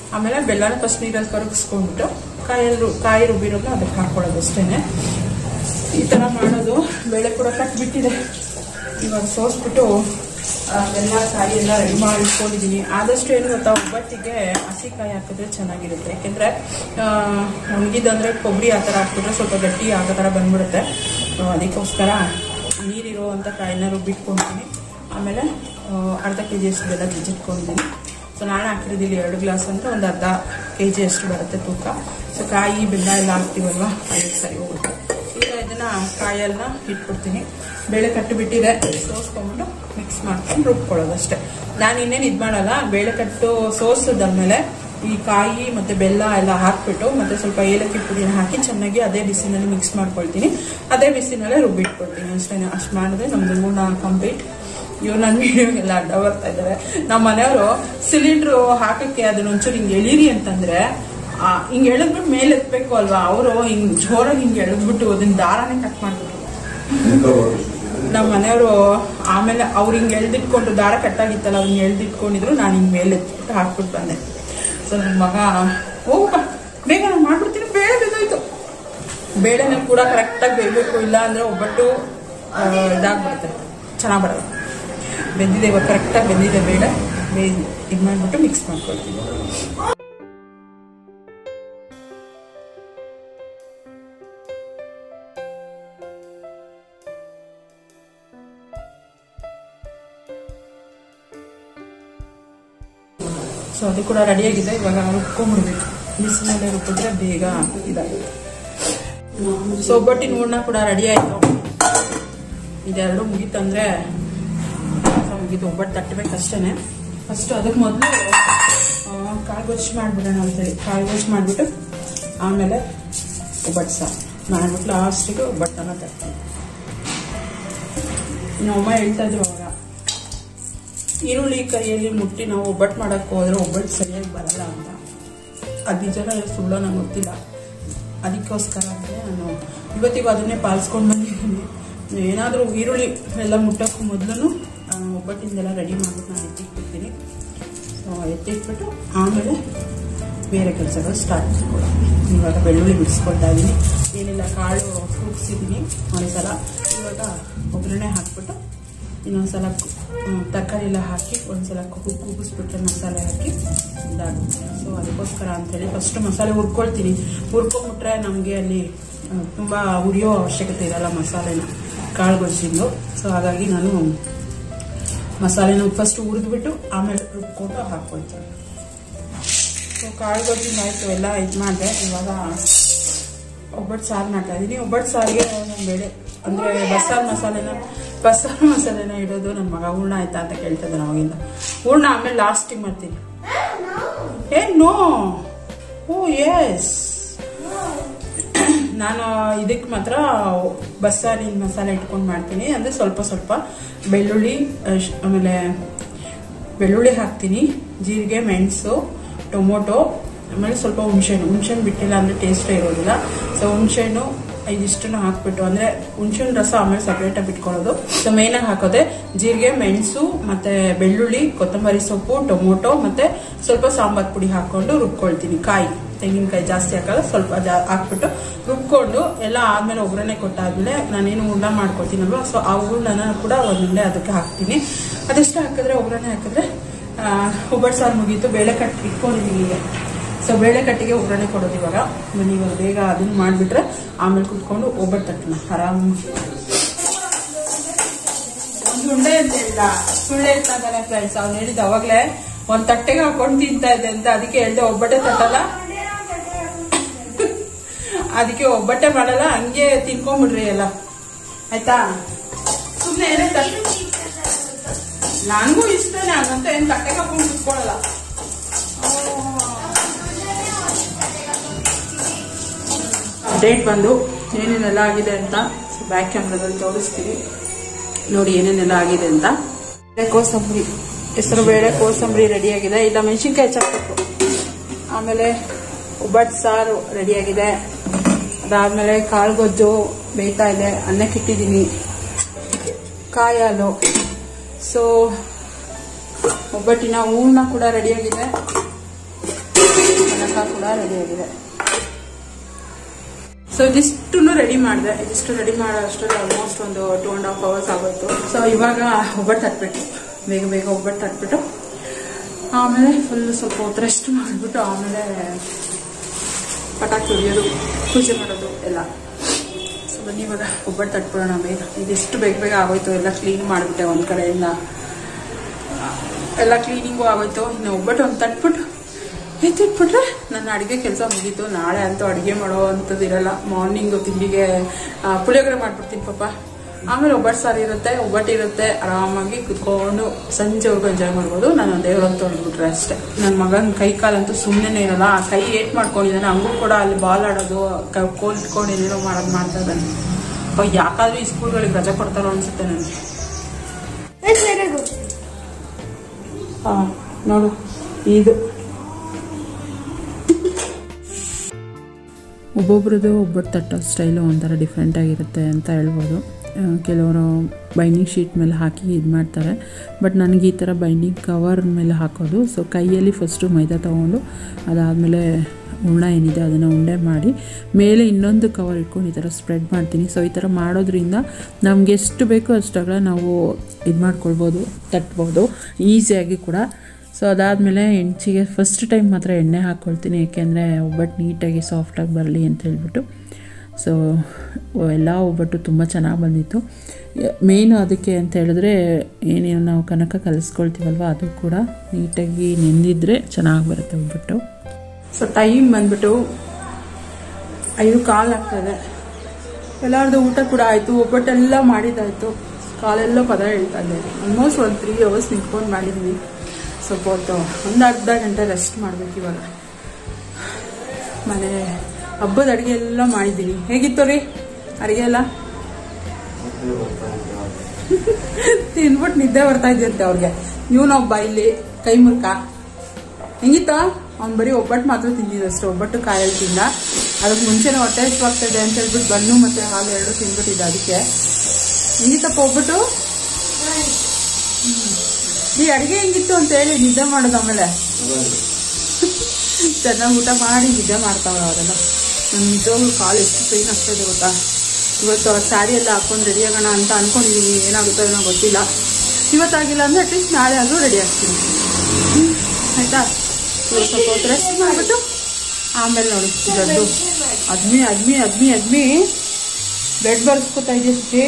ಆಮೇಲೆ ಬೆಲ್ಲನ ಫಸ್ಟ್ ನೀರಲ್ಲಿ ಕರಗಿಸ್ಕೊಂಡ್ಬಿಟ್ಟು ಕಾಯಲ್ಲಿ ರು- ಕಾಯಿ ರುಬ್ಬಿರೋದು ಅದಕ್ಕೆ ಹಾಕೊಳ್ಳೋದು ಅಷ್ಟೇನೆ ಈ ಥರ ಮಾಡೋದು ಬೇಳೆ ಕೂಡ ಕಟ್ಬಿಟ್ಟಿದೆ ಇವಾಗ ಸೋಸ್ಬಿಟ್ಟು ಆ, ಬೆಲ್ಲ ಕಾಯಿ ಎಲ್ಲ ರೆಡಿ ಮಾಡಿ ಇಟ್ಕೊಂಡಿದ್ದೀನಿ ಆದಷ್ಟು ಏನು ಗೊತ್ತಾ ಒಬ್ಬಟ್ಟಿಗೆ ಹಸಿ ಕಾಯಿ ಹಾಕಿದ್ರೆ ಚೆನ್ನಾಗಿರುತ್ತೆ ಯಾಕೆಂದರೆ ಒಣಗಿದಂದ್ರೆ ಕೊಬ್ಬರಿ ಆ ಥರ ಹಾಕಿದ್ರೆ ಸ್ವಲ್ಪ ಗಟ್ಟಿ ಆಗೋ ಥರ ಬಂದ್ಬಿಡುತ್ತೆ ಆ, ಅದಕ್ಕೋಸ್ಕರ ನೀರಿರುವಂಥ ಕಾಯಿನ ರುಬ್ಬಿಟ್ಕೊಳ್ತೀನಿ ಆಮೇಲೆ ಆ, ಅರ್ಧ ಕೆ ಜಿ ಅಷ್ಟು ಬೆಲ್ಲ ಜಜ್ಜಿಟ್ಕೊಂಡಿದ್ದೀನಿ ಸೊ ನಾನು ಹಾಕಿರೋದಿಲ್ಲ ಎರಡು ಗ್ಲಾಸ್ ಅಂತ ಒಂದು ಅರ್ಧ ಕೆ ಜಿ ಅಷ್ಟು ಬರುತ್ತೆ ತೂಕ ಸೊ ಕಾಯಿ ಬೆಲ್ಲ ಎಲ್ಲ ಹಾಕ್ತೀವಲ್ವ ಅದಕ್ಕೆ ಸರಿ ಹೋಗುತ್ತೆ ಈಗ ಇದನ್ನ ಕಾಯೆಲ್ಲ ಇಟ್ಬಿಡ್ತೀನಿ ಬೇಳೆ ಕಟ್ಟು ಬಿಟ್ಟಿದೆ ಸೋಸ್ಕೊಂಡ್ಬಿಟ್ಟು ಮಿಕ್ಸ್ ಮಾಡ್ಕೊಂಡು ರುಬ್ಕೊಳ್ಳೋದು ಅಷ್ಟೇ ನಾನು ಇನ್ನೇನು ಇದು ಮಾಡಲ್ಲ ಬೇಳೆ ಕಟ್ಟು ಸೋಸಿದಾದ್ಮೇಲೆ ಈ ಕಾಯಿ ಮತ್ತೆ ಬೆಲ್ಲ ಎಲ್ಲ ಹಾಕ್ಬಿಟ್ಟು ಮತ್ತೆ ಸ್ವಲ್ಪ ಏಲಕ್ಕಿ ಪುಡಿನ ಹಾಕಿ ಚೆನ್ನಾಗಿ ಅದೇ ಬಿಸಿನಲ್ಲಿ ಮಿಕ್ಸ್ ಮಾಡ್ಕೊಳ್ತೀನಿ ಅದೇ ಬಿಸಿನಲ್ಲೇ ರುಬ್ಬಿಟ್ಕೊಳ್ತೀನಿ ಅಷ್ಟೇ ಅಷ್ಟು ಮಾಡಿದ್ರೆ ನಮ್ದು ಮೂರ್ನ ಕಂಪ್ಲೀಟ್ ಇವ್ರು ನನ್ನ ವಿಡಿಯೋಗೆಲ್ಲ ಅಡ್ಡ ಬರ್ತಾ ಇದ್ದಾರೆ ನಮ್ಮ ಮನೆಯವರು ಸಿಲಿಂಡ್ರು ಹಾಕಕ್ಕೆ ಅದನ್ನ ಒಂಚೂರು ಹಿಂಗೆ ಎಳೀರಿ ಅಂತಂದ್ರೆ ಆ, ಹಿಂಗ್ ಎಳೆದ್ಬಿಟ್ಟು ಮೇಲೆ ಎತ್ಬೇಕು ಅಲ್ವಾ ಅವರು ಹಿಂಗ್ ಜೋರಾಗಿ ಹಿಂಗೆ ಎಳೆದ್ಬಿಟ್ಟು ಅದನ್ನ ದಾರಾನೇ ಕಟ್ ಮಾಡ್ಬಿಟ್ರು ನಮ್ಮ ಮನೆಯವರು ಆಮೇಲೆ ಅವ್ರು ಹಿಂಗೆ ಎಳ್ದಿಟ್ಕೊಂಡು ದಾರ ಕಟ್ಟಾಗಿತ್ತಲ್ಲ ಅವ್ನ ಎಳ್ದಿಟ್ಕೊಂಡಿದ್ರು ನಾನು ಹಿಂಗೆ ಮೇಲೆ ಎತ್ಬಿಟ್ಟು ಹಾಕ್ಬಿಟ್ಟು ಬಂದೆ ಸೊ ನನ್ನ ಮಗ ಹೋಗಪ್ಪ ಬೇಗ ನಾನು ಮಾಡ್ಬಿಡ್ತೀನಿ ಬೇಳೆ ಬೆಂದೋಯ್ತು ಬೇಳೆನ ಕೂಡ ಕರೆಕ್ಟಾಗಿ ಬೇಯಬೇಕು ಇಲ್ಲ ಅಂದ್ರೆ ಒಬ್ಬಟ್ಟು ಆ, ಇದಾಗ್ಬಿಡುತ್ತೆ ಚೆನ್ನಾಗಿ ಬರಲ್ಲ ಬೆಂದಿದೆ ಇವಾಗ ಕರೆಕ್ಟಾಗಿ ಬೆಂದಿದೆ ಬೇಳೆ ಬೇಯ ಇದು ಮಾಡಿಬಿಟ್ಟು ಮಿಕ್ಸ್ ಮಾಡ್ಕೊಳ್ತೀನಿ ಸೊ ಅದು ಕೂಡ ರೆಡಿಯಾಗಿದೆ ಇವಾಗ ರುಬ್ಕೊಂಡ್ಬಿಡ್ಬೇಕು ಬಿಸಿಲಲ್ಲೇ ರುಬ್ಬಿದ್ರೆ ಬೇಗ ಇದಾಗುತ್ತೆ ಸೊ ಒಬ್ಬಟ್ಟಿನ ಹೂರ್ಣ ಕೂಡ ರೆಡಿ ಆಯಿತು ಇದೆರಡು ಮುಗೀತಂದ್ರೆ ಕೆಲಸ ಮುಗೀತು ಒಬ್ಬಟ್ಟು ತಟ್ಟಬೇಕು ಅಷ್ಟೇ ಫಸ್ಟ್ ಅದಕ್ಕೆ ಮೊದಲು ಕಾಳು ಗೊಜ್ಜು ಮಾಡಿಬಿಡೋಣ ಅಂತೇಳಿ ಕಾಳು ಗೊಜ್ಜು ಮಾಡಿಬಿಟ್ಟು ಆಮೇಲೆ ಒಬ್ಬಟ್ಟು ಸಾರು ಮಾಡ್ಬಿಟ್ಟು ಲಾಸ್ಟಿಗೆ ಒಬ್ಬಟ್ಟನ್ನ ತರ್ತೀನಿ ನಮ್ಮ ಅಮ್ಮ ಹೇಳ್ತಾ ಇದ್ರು ಅವಾಗ ಈರುಳ್ಳಿ ಕೈಯಲ್ಲಿ ಮುಟ್ಟಿ ನಾವು ಒಬ್ಬಟ್ಟು ಮಾಡಕ್ಕೆ ಹೋದ್ರೆ ಒಬ್ಬಟ್ಟು ಸರಿಯಾಗಿ ಬರಲ್ಲ ಅಂತ ಅದು ನಿಜನ ಸುಳ್ಳು ನಂಗೆ ಗೊತ್ತಿಲ್ಲ ಅದಕ್ಕೋಸ್ಕರ ಅಂದರೆ ನಾನು ಇವತ್ತಿಗೂ ಅದನ್ನೇ ಪಾಲಿಸ್ಕೊಂಡು ಬಂದಿದ್ದೀನಿ ಏನಾದರೂ ಈರುಳ್ಳಿ ಎಲ್ಲ ಮುಟ್ಟೋಕ್ಕೂ ಮೊದಲು ಒಬ್ಬಟ್ಟಿಂದೆಲ್ಲ ರೆಡಿ ಮಾಡ್ಬಿಟ್ಟು ನಾನು ಎತ್ತಿಟ್ಬಿಡ್ತೀನಿ ಸೊ ಎತ್ತಿಟ್ಬಿಟ್ಟು ಆಮೇಲೆ ಬೇರೆ ಕೆಲಸಗಳು ಸ್ಟಾರ್ಟ್ ಮಾಡ್ಕೊಳ್ಳೋದು ಇವಾಗ ಬೆಳ್ಳುಳ್ಳಿ ಬಿಡಿಸ್ಕೊಳ್ತಾ ಇದ್ದೀನಿ ಏನಿಲ್ಲ ಕಾಳು ಕೂಗಿಸಿದ್ದೀನಿ ಒಂದ್ಸಲ ಇವಾಗ ಒಗ್ಗರಣೆ ಹಾಕ್ಬಿಟ್ಟು ಇನ್ನೊಂದ್ಸಲ ತರಕಾರಿ ಎಲ್ಲ ಹಾಕಿ ಒಂದ್ಸಲ ಕುಗು ಕೂಗಿಸ್ಬಿಟ್ರೆ ಮಸಾಲೆ ಹಾಕಿ ಇದಾಗುತ್ತೆ ಸೊ ಅದಕ್ಕೋಸ್ಕರ ಅಂತೇಳಿ ಫಸ್ಟ್ ಮಸಾಲೆ ಹುರ್ಕೊಳ್ತೀನಿ ಹುರ್ಕೊಂಬಿಟ್ರೆ ನಮಗೆ ಅಲ್ಲಿ ಆ, ತುಂಬ ಹುರಿಯೋ ಅವಶ್ಯಕತೆ ಇರಲ್ಲ ಮಸಾಲೆನ ಕಾಳು ಗೊಜ್ಜಿಂದು ಸೊ ಹಾಗಾಗಿ ನಾನು ಮಸಾಲೆನ ಫಸ್ಟ್ ಹುರಿದ್ಬಿಟ್ಟು ಆಮೇಲೆ ರುಬ್ಕೊಂಡು ಹಾಕ್ಕೊಳ್ತೀನಿ ಸೊ ಕಾಳು ಗೊಜ್ಜಿಂದ ಆಯಿತು ಎಲ್ಲ ಇದು ಮಾಡಿದೆ ಇವಾಗ ಒಬ್ಬಟ್ಟು ಸಾರು ಮಾಡ್ತಾ ಇದ್ದೀನಿ ಒಬ್ಬಟ್ಟು ಸಾರಿಗೆ ನಾನು ಬೇಳೆ ಅಂದರೆ ಬಸ್ಸಾರು ಮಸಾಲೆನ ಬಸ್ಸಾರು ಮಸಾಲೆನ ಇಡೋದು ನನ್ನ ಮಗ ಹೂರ್ಣ ಆಯ್ತಾ ಅಂತ ಕೇಳ್ತಿದ್ದೆ ಅವಾಗಿಂದ ಹೂರ್ಣ ಆಮೇಲೆ ಲಾಸ್ಟಿಗೆ ಮಾಡ್ತೀನಿ ಏ ನೋ ಓ ಎಸ್ ನಾನು ಇದಕ್ಕೆ ಮಾತ್ರ ಬಸ್ಸಾರಿನ ಮಸಾಲೆ ಇಟ್ಕೊಂಡು ಮಾಡ್ತೀನಿ ಅಂದರೆ ಸ್ವಲ್ಪ ಸ್ವಲ್ಪ ಬೆಳ್ಳುಳ್ಳಿ ಅಶ್- ಆಮೇಲೆ ಬೆಳ್ಳುಳ್ಳಿ ಹಾಕ್ತೀನಿ ಜೀರಿಗೆ ಮೆಣಸು ಟೊಮೊಟೊ ಆಮೇಲೆ ಸ್ವಲ್ಪ ಹುಣಸೆಹಣ್ಣು ಹುಣಸೆಹಣ್ಣು ಬಿಟ್ಟಿಲ್ಲ ಅಂದರೆ ಟೇಸ್ಟೇ ಇರೋದಿಲ್ಲ ಸೊ ಹುಣಸೆಹಣ್ಣು ಇದಿಷ್ಟನ್ನು ಹಾಕ್ಬಿಟ್ಟು ಅಂದರೆ ಹುಣಸೆಹಣ್ಣು ರಸ ಆಮೇಲೆ ಸಪ್ರೇಟಾಗಿ ಬಿಟ್ಕೊಳ್ಳೋದು ಸೊ ಮೇಯ್ನಾಗಿ ಹಾಕೋದೆ ಜೀರಿಗೆ ಮೆಣಸು ಮತ್ತು ಬೆಳ್ಳುಳ್ಳಿ ಕೊತ್ತಂಬರಿ ಸೊಪ್ಪು ಟೊಮೊಟೊ ಮತ್ತು ಸ್ವಲ್ಪ ಸಾಂಬಾರ್ ಪುಡಿ ಹಾಕ್ಕೊಂಡು ರುಬ್ಕೊಳ್ತೀನಿ ಕಾಯಿ ತೆಂಗಿನಕಾಯಿ ಜಾಸ್ತಿ ಹಾಕಲ್ಲ ಸ್ವಲ್ಪ ಜಾ ಹಾಕ್ಬಿಟ್ಟು ರುಬ್ಕೊಂಡು ಎಲ್ಲ ಆದ್ಮೇಲೆ ಒಗ್ಗರಣೆ ಕೊಟ್ಟಾದ್ಮೇಲೆ ನಾನೇನು ಉಂಡ ಮಾಡ್ಕೊಳ್ತೀನಲ್ವ ಸೊ ಆ ಹೂರ್ಣನ ಕೂಡ ಒಂದುಂಡೆ ಅದಕ್ಕೆ ಹಾಕ್ತೀನಿ ಅದೆಷ್ಟು ಹಾಕಿದ್ರೆ ಒಗ್ಗರಣೆ ಹಾಕಿದ್ರೆ ಒಬ್ಬಟ್ಟು ಸಾರು ಮುಗೀತು ಬೇಳೆ ಕಟ್ಟಿ ಇಟ್ಕೊಂಡಿದ್ದೀನಿ ಈಗ ಸೊ ಬೇಳೆ ಕಟ್ಟಿಗೆ ಒಗ್ಗರಣೆ ಕೊಡೋದು ಇವಾಗ ಬನ್ನಿ ಇವಾಗ ಬೇಗ ಅದನ್ನ ಮಾಡಿಬಿಟ್ರೆ ಆಮೇಲೆ ಕುತ್ಕೊಂಡು ಒಬ್ಬಟ್ಟು ತಟ್ಟಣ ಆರಾಮ್ ಒಂದು ಉಂಡೆ ಅಂತ ಹೇಳಿಲ್ಲ ಸುಳ್ಳು ಹೇಳ್ತಾ ಇದ್ದಾನೆ ಫ್ರೆಂಡ್ಸ್ ಅವ್ನು ಹೇಳಿದ ಅವಾಗ್ಲೇ ಒಂದ್ ತಟ್ಟೆಗೆ ಹಾಕೊಂಡು ತಿಂತಾ ಇದ್ದೆ ಅಂತ ಅದಕ್ಕೆ ಹೇಳ್ದೆ ಒಬ್ಬಟ್ಟೆ ತಟ್ಟಲ್ಲ ಅದಕ್ಕೆ ಒಬ್ಬಟ್ಟೆ ಮಾಡಲ್ಲ ಹಂಗೆ ತಿನ್ಕೊಂಬಿಡ್ರಿ ಎಲ್ಲ ಆಯ್ತಾ ಸುಮ್ನೆ ಏನೇ ತಟ್ಟೆ ನನಗೂ ಇಷ್ಟನೇ ಹಂಗಂತ ಏನ್ ತಟ್ಟೆಗೆ ಹಾಕೊಂಡು ಕುತ್ಕೊಳ್ಳಲ್ಲ ಅಪ್ಡೇಟ್ ಬಂದು ಏನೇನೆಲ್ಲ ಆಗಿದೆ ಅಂತ ಬ್ಯಾಕ್ ಕ್ಯಾಮ್ರಾದಲ್ಲಿ ತೋರಿಸ್ತೀನಿ ನೋಡಿ ಏನೇನೆಲ್ಲ ಆಗಿದೆ ಅಂತ ಬೇಳೆ ಕೋಸಂಬರಿ ಹೆಸರು ಬೇಳೆ ಕೋಸಂಬರಿ ರೆಡಿಯಾಗಿದೆ ಇಲ್ಲ ಮೆಣಸಿನ್ಕಾಯಿ ಚಪ್ಪು ಆಮೇಲೆ ಒಬ್ಬಟ್ಟು ಸಾರು ರೆಡಿಯಾಗಿದೆ ಅದಾದ್ಮೇಲೆ ಕಾಳು ಗೊಜ್ಜು ಬೇಯ್ತಾ ಇದೆ ಅನ್ನಕ್ಕೆ ಇಟ್ಟಿದ್ದೀನಿ ಕಾಯಿ ಹಾಲು ಸೊ ಒಬ್ಬಟ್ಟಿನ ಹೂರ್ಣ ಕೂಡ ರೆಡಿಯಾಗಿದೆ ಕನಕ ಕೂಡ ರೆಡಿ ಆಗಿದೆ ಸೊ ಇದಿಷ್ಟು ರೆಡಿ ಮಾಡಿದೆ ಇದಿಷ್ಟು ರೆಡಿ ಮಾಡೋ ಅಷ್ಟರಲ್ಲಿ ಆಲ್ಮೋಸ್ಟ್ ಒಂದು ಟೂ ಆ್ಯಂಡ್ ಹಾಫ್ ಅವರ್ಸ್ ಆಗೋಯ್ತು ಸೊ ಇವಾಗ ಒಬ್ಬಟ್ಟು ತಟ್ಬಿಟ್ಟು ಬೇಗ ಬೇಗ ಒಬ್ಬಟ್ಟು ತಟ್ಬಿಟ್ಟು ಆಮೇಲೆ ಫುಲ್ ಸ್ವಲ್ಪ ಹೊತ್ತು ರೆಸ್ಟ್ ಮಾಡಿಬಿಟ್ಟು ಆಮೇಲೆ ಪಟಾಕಿ ಹೊಡಿಯೋದು ಪೂಜೆ ಮಾಡೋದು ಎಲ್ಲ ಸೊ ಬನ್ನಿ ಇವಾಗ ಒಬ್ಬಟ್ಟು ತಟ್ಬಿಡೋಣ ಬೇಗ ಇದಿಷ್ಟು ಬೇಗ ಬೇಗ ಆಗೋಯ್ತು ಎಲ್ಲ ಕ್ಲೀನ್ ಮಾಡಿಬಿಟ್ಟೆ ಒಂದು ಕಡೆಯಿಂದ ಎಲ್ಲ ಕ್ಲೀನಿಂಗು ಆಗೋಯ್ತು ಇನ್ನು ಒಬ್ಬಟ್ಟು ಒಂದು ತಟ್ಬಿಟ್ಟು ಎತ್ತಿಟ್ಬಿಟ್ರೆ ನನ್ನ ಅಡುಗೆ ಕೆಲಸ ಮುಗೀತು ನಾಳೆ ಅಂತೂ ಅಡುಗೆ ಮಾಡೋ ಅಂಥದ್ದು ಇರಲ್ಲ ಮಾರ್ನಿಂಗು ತಿಂಡಿಗೆ ಆ, ಪುಳಿಯೋಗರೆ ಮಾಡ್ಬಿಡ್ತೀನಿ ಪಾಪ ಆಮೇಲೆ ಒಬ್ಬಟ್ಟು ಸಾರು ಇರುತ್ತೆ ಒಬ್ಬಟ್ಟು ಇರುತ್ತೆ ಆರಾಮಾಗಿ ಕುತ್ಕೊಂಡು ಸಂಜೆವರೆಗೂ ಎಂಜಾಯ್ ಮಾಡ್ಬೋದು ನಾನು ದೇವ್ರಂತ ಹೊಡ್ಬಿಟ್ರೆ ಅಷ್ಟೇ ನನ್ನ ಮಗನ ಕೈ ಕಾಲಂತೂ ಸುಮ್ಮನೆ ಇರಲ್ಲ ಆ ಕೈ ಏಟ್ ಮಾಡ್ಕೊಂಡಿದ್ದಾನೆ ಹಂಗೂ ಕೂಡ ಅಲ್ಲಿ ಬಾಲ್ ಆಡೋದು ಕ- ಕೋಲ್ ಇಟ್ಕೊಂಡು ಏನೇನೋ ಮಾಡೋದು ಮಾಡ್ತಾ ಇದ್ದಾನೆ ಅಪ್ಪ ಯಾಕಾದ್ರೂ ಈ ಸ್ಕೂಲ್ಗಳಿಗೆ ರಜೆ ಕೊಡ್ತಾರೋ ಅನ್ಸುತ್ತೆ ನನಗೆ That's very good. ಹಾ ನೋಡು ಇದು ಒಬ್ಬೊಬ್ರದ್ದು ಒಬ್ಬಟ್ಟು ತಟ್ಟೋ ಸ್ಟೈಲು ಒಂಥರ ಡಿಫ್ರೆಂಟ್ ಆಗಿರುತ್ತೆ ಅಂತ ಹೇಳ್ಬೋದು ಆ, ಕೆಲವರು ಬೈಂಡಿಂಗ್ ಶೀಟ್ ಮೇಲೆ ಹಾಕಿ ಇದು ಮಾಡ್ತಾರೆ ಬಟ್ ನನಗೆ ಈ ಥರ ಬೈಂಡಿಂಗ್ ಕವರ್ ಮೇಲೆ ಹಾಕೋದು ಸೊ ಕೈಯಲ್ಲಿ ಫಸ್ಟು ಮೈದಾ ತೊಗೊಂಡು ಅದಾದಮೇಲೆ ಹೂರ್ಣ ಏನಿದೆ ಅದನ್ನು ಉಂಡೆ ಮಾಡಿ ಮೇಲೆ ಇನ್ನೊಂದು ಕವರ್ ಇಟ್ಕೊಂಡು ಈ ಥರ ಸ್ಪ್ರೆಡ್ ಮಾಡ್ತೀನಿ ಸೊ ಈ ಥರ ಮಾಡೋದ್ರಿಂದ ನಮ್ಗೆ ಎಷ್ಟು ಬೇಕೋ ಅಷ್ಟಾಗಲ ನಾವು ಇದು ಮಾಡ್ಕೊಳ್ಬೋದು ತಟ್ಬೋದು ಈಸಿಯಾಗಿ ಕೂಡ ಸೊ ಅದಾದಮೇಲೆ ಹೆಂಚಿಗೆ ಫಸ್ಟ್ ಟೈಮ್ ಮಾತ್ರ ಎಣ್ಣೆ ಹಾಕ್ಕೊಳ್ತೀನಿ ಏಕೆಂದರೆ ಒಬ್ಬಟ್ಟು ನೀಟಾಗಿ ಸಾಫ್ಟಾಗಿ ಬರಲಿ ಅಂತ ಹೇಳ್ಬಿಟ್ಟು ಸೊ ಎಲ್ಲ ಒಬ್ಬಟ್ಟು ತುಂಬ ಚೆನ್ನಾಗಿ ಬಂದಿತ್ತು ಮೇಯ್ನು ಅದಕ್ಕೆ ಅಂತ ಹೇಳಿದ್ರೆ ಏನೇನು ನಾವು ಕನಕ ಕಲಿಸ್ಕೊಳ್ತೀವಲ್ವ ಅದು ಕೂಡ ನೀಟಾಗಿ ನೆಂದಿದ್ರೆ ಚೆನ್ನಾಗಿ ಬರುತ್ತೆ ಒಬ್ಬಟ್ಟು ಸೊ ಟೈಮ್ ಬಂದ್ಬಿಟ್ಟು ಐದು ಕಾಲು ಆಗ್ತದೆ ಎಲ್ಲರದು ಊಟ ಕೂಡ ಆಯಿತು ಒಬ್ಬಟ್ಟೆಲ್ಲ ಮಾಡಿದ್ದಾಯಿತು ಕಾಲೆಲ್ಲ ಪದ ಹೇಳ್ತಾ ಇದ್ದೆ ಆಲ್ಮೋಸ್ಟ್ ಒಂದು ತ್ರೀ ಅವರ್ಸ್ ನಿಂತ್ಕೊಂಡು ಮಾಡಿದ್ವಿ ಸ್ವಲ್ಪ ಹೊತ್ತು ಒಂದು ಅರ್ಧ ಗಂಟೆ ರೆಸ್ಟ್ ಮಾಡ್ಬೇಕು ಇವಾಗ ಮನೆ ಹಬ್ಬದ ಅಡುಗೆ ಎಲ್ಲ ಮಾಡಿದ್ದೀನಿ ಹೇಗಿತ್ತು ರೀ ಅಡುಗೆ ಎಲ್ಲ ತಿನ್ಬಿಟ್ಟು ನಿದ್ದೆ ಬರ್ತಾ ಇದೆಯಂತೆ ಅವ್ರಿಗೆ ಇವನೊಬ್ಬ ಇಲ್ಲಿ ಕೈ ಮುರ್ಕ ಹೆಂಗಿತ್ತ ಅವ್ನು ಬರೀ ಒಬ್ಬಟ್ಟು ಮಾತ್ರ ತಿಂದಿದ್ದಷ್ಟೇ ಒಬ್ಬಟ್ಟು ಕಾಯಲ್ಲಿ ತಿಂದ ಅದಕ್ಕೆ ಮುಂಚೆನೇ ಹೊಟ್ಟೆ ಹಸಿವಾಗ್ತದೆ ಅಂತ ಹೇಳ್ಬಿಟ್ಟು ಬನ್ನು ಮತ್ತೆ ಹಾಲು ಎರಡು ತಿಂದ್ಬಿಟ್ಟಿದ್ದ ಅದಕ್ಕೆ ಹೆಂಗಿತ್ತಪ್ಪ ಒಬ್ಬಟ್ಟು ಹ್ಮ್. ಈ ಅಡಿಗೆ ಹೆಂಗಿತ್ತು ಅಂತ ಹೇಳಿ ನಿದ್ದೆ ಮಾಡೋದು ಆಮೇಲೆ ಚೆನ್ನಾಗಿ ಊಟ ಮಾಡಿ ನಿದ್ದೆ ಮಾಡ್ತಾವ್ರೆ ಅವರೆಲ್ಲ ನನ್ನ ನಿಜವಾಗ್ಲೂ ಕಾಲು ಎಷ್ಟು ಪೈನ್ ಆಗ್ತಾ ಇದೆ ಗೊತ್ತಾ ಇವತ್ತು ಅವ್ರ ಸ್ಯಾರಿ ಎಲ್ಲ ಹಾಕೊಂಡು ರೆಡಿ ಆಗೋಣ ಅಂತ ಅನ್ಕೊಂಡಿದೀನಿ ಏನಾಗುತ್ತೋ ಏನೋ ಗೊತ್ತಿಲ್ಲ ಇವತ್ತಾಗಿಲ್ಲ ಅಂದ್ರೆ ಅಟ್ಲೀಸ್ಟ್ ನಾಳೆ ಆದರೂ ರೆಡಿ ಆಗ್ತೀನಿ ಹ್ಮ್. ಆಯ್ತಾ ಇವಾಗ ಸ್ವಲ್ಪ ಹೊತ್ತು ರೆಸ್ಟ್ ಮಾಡಿಬಿಟ್ಟು ಆಮೇಲೆ ನೋಡಿ ದೊಡ್ಡ ಅದ್ಮಿ ಅದ್ಮಿ ಅದ್ಮಿ ಅದ್ಮಿ ಬೆಡ್ ಬರ್ಸ್ಕೊತಾ ಇದೆಯಾ ಸುಚಿ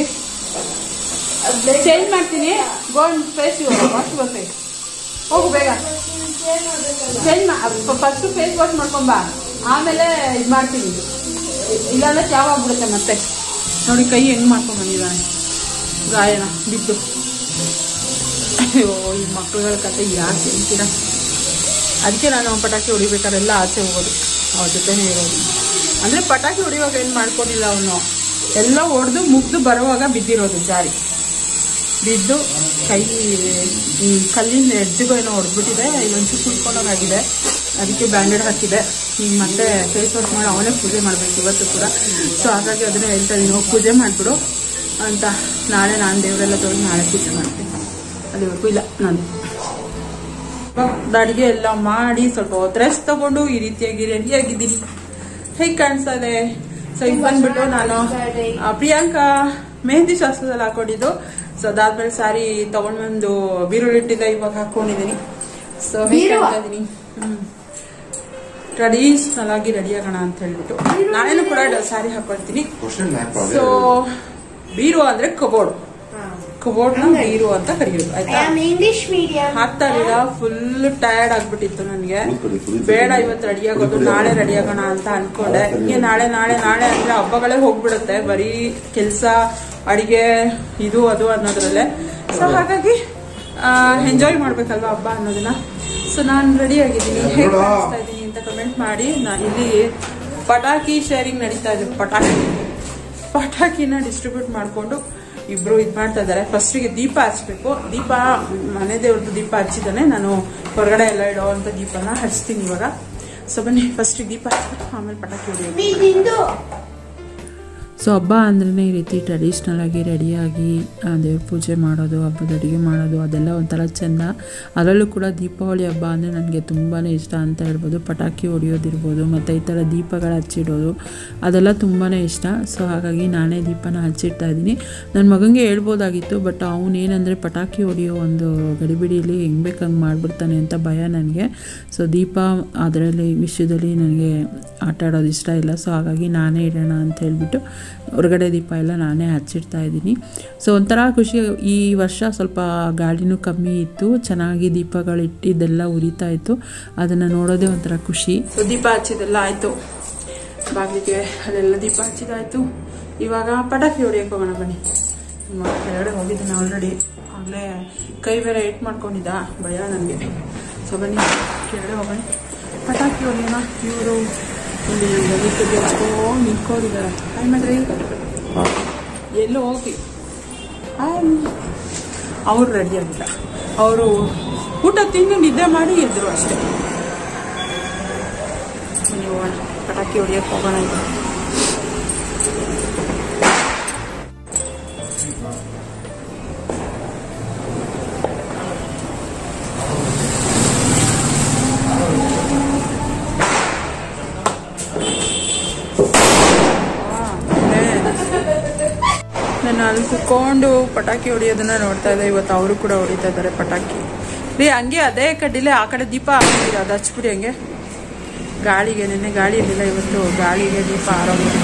ಚೇಂಜ್ ಮಾಡ್ತೀನಿ ಗೋಲ್ಡ್ ಫೇಸ್ ವಾಶ್ ಫೇಸ್ ಹೋಗು ಬೇಗ ಚೇಂಜ್ ಫಸ್ಟ್ ಫೇಸ್ ವಾಶ್ ಮಾಡ್ಕೊಂಬ ಆಮೇಲೆ ಇದು ಮಾಡ್ತೀನಿ ಇಲ್ಲಾಂದ್ರೆ ಚಾವ್ ಆಗ್ಬಿಡುತ್ತೆ ಮತ್ತೆ ನೋಡಿ ಕೈ ಹೆಂಗ್ ಮಾಡ್ಕೊಂಡ್ ಬಂದಿದ್ದಾನೆ ಗಾಯನ ಬಿದ್ದು ಅಯ್ಯೋ ಈ ಮಕ್ಕಳುಗಳ ಕತೆ ಯಾಕೆ ಹೇಳ್ತೀರಾ ಅದಕ್ಕೆ ನಾನು ಪಟಾಕಿ ಹೊಡಿಬೇಕಾರೆಲ್ಲ ಆಚೆ ಹೋಗೋದು ಅವ್ರ ಜೊತೆನೇ ಇರೋದು ಅಂದ್ರೆ ಪಟಾಕಿ ಹೊಡಿಯುವಾಗ ಏನು ಮಾಡ್ಕೊಂಡಿಲ್ಲ ಅವನು ಎಲ್ಲ ಹೊಡೆದು ಮುಗ್ದು ಬರುವಾಗ ಬಿದ್ದಿರೋದು ಜಾರಿ ಬಿದ್ದು ಕೈ ಈ ಕಲ್ಲಿನ ಎಡ್ಜಿಗೂ ಏನೋ ಹೊಡೆದ್ಬಿಟ್ಟಿದೆ ಇಲ್ಲೊಂಚೂರು ಕುಡ್ಕೊಂಡೋಗಾಗಿದೆ ಅದಕ್ಕೆ ಬ್ಯಾಂಡೆಡ್ ಹಾಕಿದೆ ಈಗ ಮತ್ತೆ ಫೇಸ್ ವಾಶ್ ಮಾಡಿ ಅವನೇ ಪೂಜೆ ಮಾಡಬೇಕು ಇವತ್ತು ಕೂಡ ಸೊ ಹಾಗಾಗಿ ಅದನ್ನೇ ಹೇಳ್ತಾ ಇದ್ದೀನಿ ಹೋಗಿ ಪೂಜೆ ಮಾಡಿಬಿಡು ಅಂತ ನಾಳೆ ನಾನು ದೇವರೆಲ್ಲ ತೊಳೆದು ನಾಳೆ ಪೂಜೆ ಮಾಡ್ತೀನಿ ಅಲ್ಲಿವರೆಗೂ ಇಲ್ಲ ನಾನು ಅಡುಗೆ ಎಲ್ಲ ಮಾಡಿ ಸ್ವಲ್ಪ ಹೊತ್ತು ರೆಸ್ಟ್ ತಗೊಂಡು ಈ ರೀತಿಯಾಗಿ ರೆಡಿಯಾಗಿದ್ದೀನಿ ಹೇಗೆ ಕಾಣಿಸ್ತಾ ಇದೆ ಸೊ ಈಗ ಬಂದ್ಬಿಟ್ಟು ನಾನು ಆ, ಪ್ರಿಯಾಂಕಾ ಮೆಹಂದಿ ಶಾಸ್ತ್ರದಲ್ಲಿ ಹಾಕೊಂಡಿದ್ದು ಸೊ ಅದಾದ್ಮೇಲೆ ಸಾರಿ ತಗೊಂಡ್ ಬಂದು ಬೀರುಳಿಟ್ಟಿದ್ದೆ ಇವಾಗ ಹಾಕೊಂಡಿದ್ದೀನಿ ಸೊ ಹೇಗೆ ಬೀರುವ? ಕಾಣ್ತಾ ಇದೀನಿ ಹ್ಮ್ ಟ್ರೆಡಿಷನಲ್ ಆಗಿ ರೆಡಿ ಆಗೋಣ ಅಂತ ಹೇಳ್ಬಿಟ್ಟು ನಾನೇನು ಕೂಡ ಸಾರಿ ಹಾಕೊಳ್ತೀನಿ ಕ್ವಶನ್ ಮ್ಯಾಪ್ ಸೊ ಬೀರು ಅಂದ್ರೆ ಕಬೋರ್ಡ್ ಕಬೋರ್ಡ್ ಬೀರು ಅಂತ ಕರೆಯೋದು I ಆಯ್ತಾ am English medium. ಹಾಕ್ತಾ ಇರಲಿಲ್ಲ ಫುಲ್ ಟಯರ್ಡ್ ಆಗ್ಬಿಟ್ಟಿತ್ತು ನನಗೆ ಕೂತ್ಕೊಳ್ಳಿ, ಕೂತ್ಕೊಳ್ಳಿ. ಬೇಡ ಇವತ್ತು ರೆಡಿ ಆಗೋದು ನಾಳೆ ರೆಡಿ ಆಗೋಣ ಅಂತ ಅನ್ಕೊಂಡೆ ಹಿಂಗೆ ನಾಳೆ ನಾಳೆ ನಾಳೆ ಅಂದ್ರೆ ಹಬ್ಬಗಳೇ ಹೋಗ್ಬಿಡುತ್ತೆ ಬರೀ ಕೆಲಸ ಅಡಿಗೆ ಇದು ಅದು ಅನ್ನೋದ್ರಲ್ಲೇ ಸೊ ಹಾಗಾಗಿ ಎಂಜಾಯ್ ಮಾಡ್ಬೇಕಲ್ವಾ ಹಬ್ಬ ಅನ್ನೋದನ್ನ ಸೊ ನಾನು ರೆಡಿ ಆಗಿದ್ದೀನಿ ಹೇಗೆ ಕಾಣಿಸ್ತಾ ಇದ್ದೀನಿ ಅಂತ ಕಮೆಂಟ್ ಮಾಡಿ ನಾನು ಇಲ್ಲಿ ಪಟಾಕಿ ಶೇರಿಂಗ್ ನಡೀತಾ ಇದೆ ಪಟಾಕಿ ಪಟಾಕಿನ ಡಿಸ್ಟ್ರಿಬ್ಯೂಟ್ ಮಾಡಿಕೊಂಡು ಇಬ್ರು ಇದು ಮಾಡ್ತಾ ಇದ್ದಾರೆ ಫಸ್ಟಿಗೆ ದೀಪ ಹಚ್ಬೇಕು ದೀಪ ಮನೆ ದೇವ್ರದ್ದು ದೀಪ ಹಚ್ಚಿದ್ದಾನೆ ನಾನು ಹೊರಗಡೆ ಎಲ್ಲ ಇಡೋ ಅಂತ ದೀಪನ ಹಚ್ತೀನಿ ಇವಾಗ ಸೊ ಬನ್ನಿ ಫಸ್ಟಿಗೆ ದೀಪ ಹಚ್ಬಿಟ್ಟು ಆಮೇಲೆ ಪಟಾಕಿ ಹೊಡಿಯೋದು ನಿಂದು ಸೊ ಹಬ್ಬ ಅಂದ್ರೆ ಈ ರೀತಿ ಟ್ರೆಡಿಷ್ನಲ್ ಆಗಿ ರೆಡಿಯಾಗಿ ದೇವ್ರ ಪೂಜೆ ಮಾಡೋದು ಹಬ್ಬದ ಅಡುಗೆ ಮಾಡೋದು ಅದೆಲ್ಲ ಒಂಥರ ಚೆಂದ ಅದರಲ್ಲೂ ಕೂಡ ದೀಪಾವಳಿ ಹಬ್ಬ ಅಂದರೆ ನನಗೆ ತುಂಬಾ ಇಷ್ಟ ಅಂತ ಹೇಳ್ಬೋದು ಪಟಾಕಿ ಹೊಡಿಯೋದಿರ್ಬೋದು ಮತ್ತು ಈ ಥರ ದೀಪಗಳು ಹಚ್ಚಿಡೋದು ಅದೆಲ್ಲ ತುಂಬಾ ಇಷ್ಟ ಸೊ ಹಾಗಾಗಿ ನಾನೇ ದೀಪನ ಹಚ್ಚಿಡ್ತಾ ಇದ್ದೀನಿ ನನ್ನ ಮಗನಿಗೆ ಹೇಳ್ಬೋದಾಗಿತ್ತು ಬಟ್ ಅವನು ಏನಂದರೆ ಪಟಾಕಿ ಹೊಡಿಯೋ ಒಂದು ಗಡಿಬಿಡಿಯಲ್ಲಿ ಹೆಂಗೆ ಬೇಕು ಹಂಗೆ ಮಾಡಿಬಿಡ್ತಾನೆ ಅಂತ ಭಯ ನನಗೆ ಸೊ ದೀಪ ಅದರಲ್ಲಿ ವಿಷಯದಲ್ಲಿ ನನಗೆ ಆಟ ಆಡೋದು ಇಷ್ಟ ಇಲ್ಲ ಸೊ ಹಾಗಾಗಿ ನಾನೇ ಇಡೋಣ ಅಂತ ಹೇಳ್ಬಿಟ್ಟು ಹೊರಗಡೆ ದೀಪ ಎಲ್ಲ ನಾನೇ ಹಚ್ಚಿಡ್ತಾ ಇದ್ದೀನಿ ಸೊ ಒಂಥರ ಖುಷಿ ಈ ವರ್ಷ ಸ್ವಲ್ಪ ಗಾಳಿನೂ ಕಮ್ಮಿ ಇತ್ತು ಚೆನ್ನಾಗಿ ದೀಪಗಳು ಇಟ್ಟಿದ್ದೆಲ್ಲ ಉರಿತಾ ಇತ್ತು ಅದನ್ನು ನೋಡೋದೇ ಒಂಥರ ಖುಷಿ ಸೊ ದೀಪ ಹಚ್ಚಿದೆಲ್ಲ ಆಯಿತು ಬಾಗಿಲಿಗೆ ಅಲ್ಲೆಲ್ಲ ದೀಪ ಹಚ್ಚಿದಾಯಿತು ಇವಾಗ ಪಟಾಕಿ ಹೊಡಿಯಕ್ಕೆ ಹೋಗೋಣ ಬನ್ನಿ ನಮ್ಮ ಕೆಳಗಡೆ ಹೋಗಿದ್ದೀನಿ ಆಲ್ರೆಡಿ ಆಗಲೇ ಕೈ ಬೇರೆ ಏಟ್ ಮಾಡ್ಕೊಂಡಿದ್ದ ಭಯ ನನಗೆ ಸೊ ಬನ್ನಿ ಕೆಳಗಡೆ ಹೋಗೋಣ ಪಟಾಕಿ ಹೊಡಿಯೋಣ ಇವರು ಇಲ್ಲಿ ಗಲಿಕಲ್ಲಿ ಹಚ್ಕೊಂಡು ನಿಂತ್ಕೊಂಡಿದ್ದಾರೆ ಹಾಯ್ ಮಾಡ್ರಿ ಎಲ್ಲೂ ಹೋಗಿ ಹಾಯ್ ಅವ್ರು ರೆಡಿ ಆಗಿಲ್ಲ ಅವರು ಊಟ ತಿಂದು ನಿದ್ದೆ ಮಾಡಿ ಎದ್ರು ಅಷ್ಟೇ ಬನ್ನಿ ಹೋಗೋಣ ಪಟಾಕಿ ಹೊಡಿಯಕ್ಕೆ ಹೋಗೋಣ ಈಗ ನಾನು ಅಲ್ಲಿ ಕುತ್ಕೊಂಡು ಪಟಾಕಿ ಹೊಡಿಯೋದನ್ನ ನೋಡ್ತಾ ಇದ್ದೆ ಇವತ್ತು ಅವರು ಕೂಡ ಹೊಡಿತಾ ಇದ್ದಾರೆ ಪಟಾಕಿ ರೀ ಹಂಗೆ ಅದೇ ಕಡ್ಡಿಲೆ ಆ ಕಡೆ ದೀಪ ಹಾಕಿದ್ದೀರ ಅದು ಹಚ್ಬಿಡಿ ಹಂಗೆ ಗಾಳಿಗೆ ನೆನ್ನೆ ಗಾಳಿ ಇರಲಿಲ್ಲ ಇವತ್ತು ಗಾಳಿಗೆ ದೀಪ ಆರೋಗ್ಯ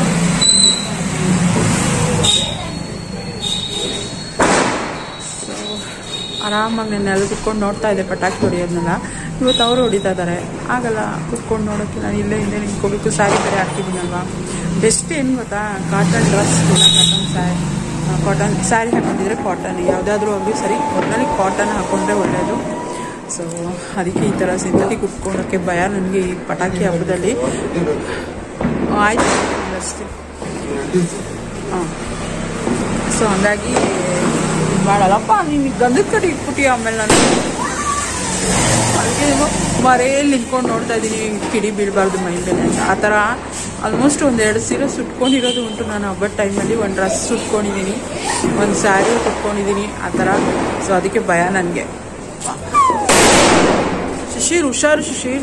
ಸೊ ಆರಾಮಾಗಿ ನೆನ್ನೆ ಅಲ್ಲಿ ಕುತ್ಕೊಂಡು ನೋಡ್ತಾ ಇದ್ದೆ ಪಟಾಕಿ ಹೊಡಿಯೋದನ್ನೆಲ್ಲ ಇವತ್ತು ಅವರು ಹೊಡಿತಾ ಇದ್ದಾರೆ ಆಗಲ್ಲ ಕುತ್ಕೊಂಡು ನೋಡೋಕ್ಕೆ ನಾನು ಇಲ್ಲೇ ಹಿಂದೆ ನಿಂತ್ಕೋಬೇಕು ಸ್ಯಾರಿ ಬೇರೆ ಹಾಕಿದ್ದೀನಲ್ವಾ ಬೆಸ್ಟ್ ಏನು ಗೊತ್ತಾ ಕಾಟನ್ ಡ್ರೆಸ್ ಇಲ್ಲ ಕಾಟನ್ ಸ್ಯಾರಿ ಕಾಟನ್ ಸ್ಯಾರಿ ಹಾಕೊಂಡಿದ್ರೆ ಕಾಟನ್ ಯಾವುದಾದ್ರೂ ಆಗಲಿ ಸರಿ ಒಟ್ಟಿನಲ್ಲಿ ಕಾಟನ್ ಹಾಕೊಂಡ್ರೆ ಒಳ್ಳೆಯದು ಸೊ ಅದಕ್ಕೆ ಈ ಥರ ಸಿಂಥೆಟಿಕ್ ಉಟ್ಕೊಳ್ಳೋಕ್ಕೆ ಭಯ ನನಗೆ ಈ ಪಟಾಕಿ ಹಬ್ಬದಲ್ಲಿ ಆಯ್ತು ಅಷ್ಟೇ ಹಾಂ ಸೊ ಹಂಗಾಗಿ ಇದ್ ಮಾಡಲ್ಲಪ್ಪ ನೀನು ಗಂಧದ ಕಡೆ ಇಟ್ಬಿಟ್ಟಿ ಆಮೇಲೆ ನಾನು ಅದಕ್ಕೆ ಮರೆಯಲ್ಲಿ ನಿಂತ್ಕೊಂಡು ನೋಡ್ತಾ ಇದ್ದೀನಿ ಕಿಡಿ ಬೀಳಬಾರ್ದು ಮೈ ಮೇಲೆ ಅಂತ ಆ ಥರ ಆಲ್ಮೋಸ್ಟ್ ಒಂದೆರಡು ಸೀರೆ ಸುಟ್ಕೊಂಡಿರೋದು ಉಂಟು ನಾನು ಹಬ್ಬದ ಟೈಮಲ್ಲಿ ಒಂದು ಡ್ರೆಸ್ ಸುಟ್ಕೊಂಡಿದ್ದೀನಿ ಒಂದು ಸ್ಯಾರಿ ಸುಟ್ಕೊಂಡಿದ್ದೀನಿ ಆ ಥರ ಸೊ ಅದಕ್ಕೆ ಭಯ ನನಗೆ ಶಿಶಿರ್ ಹುಷಾರು ಶಿಶಿರ್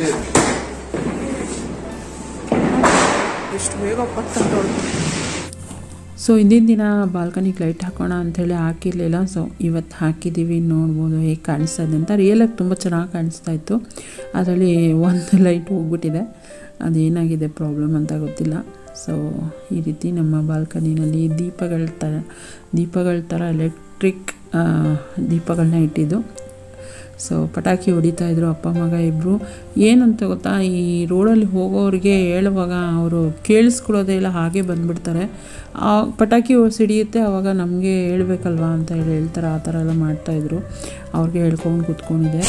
ಎಷ್ಟು ಬೇಗ ಪತ್ತಂತವ್ರು ಸೊ ಹಿಂದಿನ ದಿನ ಬಾಲ್ಕನಿಗೆ ಲೈಟ್ ಹಾಕೋಣ ಅಂಥೇಳಿ ಹಾಕಿರಲಿಲ್ಲ ಸೊ ಇವತ್ತು ಹಾಕಿದ್ದೀವಿ ನೋಡ್ಬೋದು ಹೇಗೆ ಕಾಣಿಸ್ತಾ ಇದೆ ಅಂತ ರಿಯಲಾಗಿ ತುಂಬ ಚೆನ್ನಾಗಿ ಕಾಣಿಸ್ತಾ ಇತ್ತು ಅದರಲ್ಲಿ ಒಂದು ಲೈಟ್ ಹೋಗ್ಬಿಟ್ಟಿದೆ ಅದೇನಾಗಿದೆ ಪ್ರಾಬ್ಲಮ್ ಅಂತ ಗೊತ್ತಿಲ್ಲ ಸೊ ಈ ರೀತಿ ನಮ್ಮ ಬಾಲ್ಕನಿನಲ್ಲಿ ದೀಪಗಳ ಥರ ದೀಪಗಳ ಥರ ಎಲೆಕ್ಟ್ರಿಕ್ ದೀಪಗಳನ್ನ ಇಟ್ಟಿದ್ದು ಸೊ ಪಟಾಕಿ ಹೊಡಿತಾ ಇದ್ರು ಅಪ್ಪ ಮಗ ಇಬ್ಬರು ಏನಂತ ಗೊತ್ತಾ ಈ ರೋಡಲ್ಲಿ ಹೋಗೋರಿಗೆ ಹೇಳುವಾಗ ಅವರು ಕೇಳಿಸ್ಕೊಳ್ಳೋದೇ ಇಲ್ಲ ಹಾಗೆ ಬಂದ್ಬಿಡ್ತಾರೆ ಆ ಪಟಾಕಿ ಸಿಡಿಯುತ್ತೆ ಆವಾಗ ನಮಗೆ ಹೇಳ್ಬೇಕಲ್ವಾ ಅಂತ ಹೇಳಿ ಹೇಳ್ತಾರೆ ಆ ಥರ ಎಲ್ಲ ಮಾಡ್ತಾಯಿದ್ರು ಅವ್ರಿಗೆ ಹೇಳ್ಕೊಂಡು ಕೂತ್ಕೊಂಡಿದ್ದೆ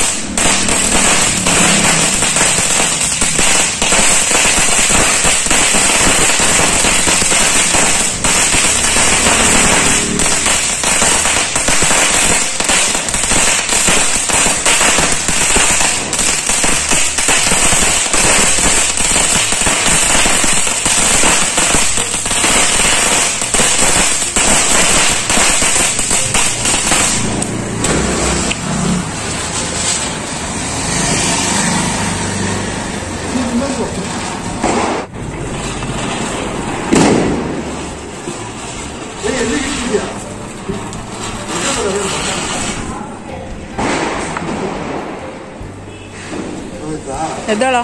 ಹೌದಾ ಎದ್ದಾಳ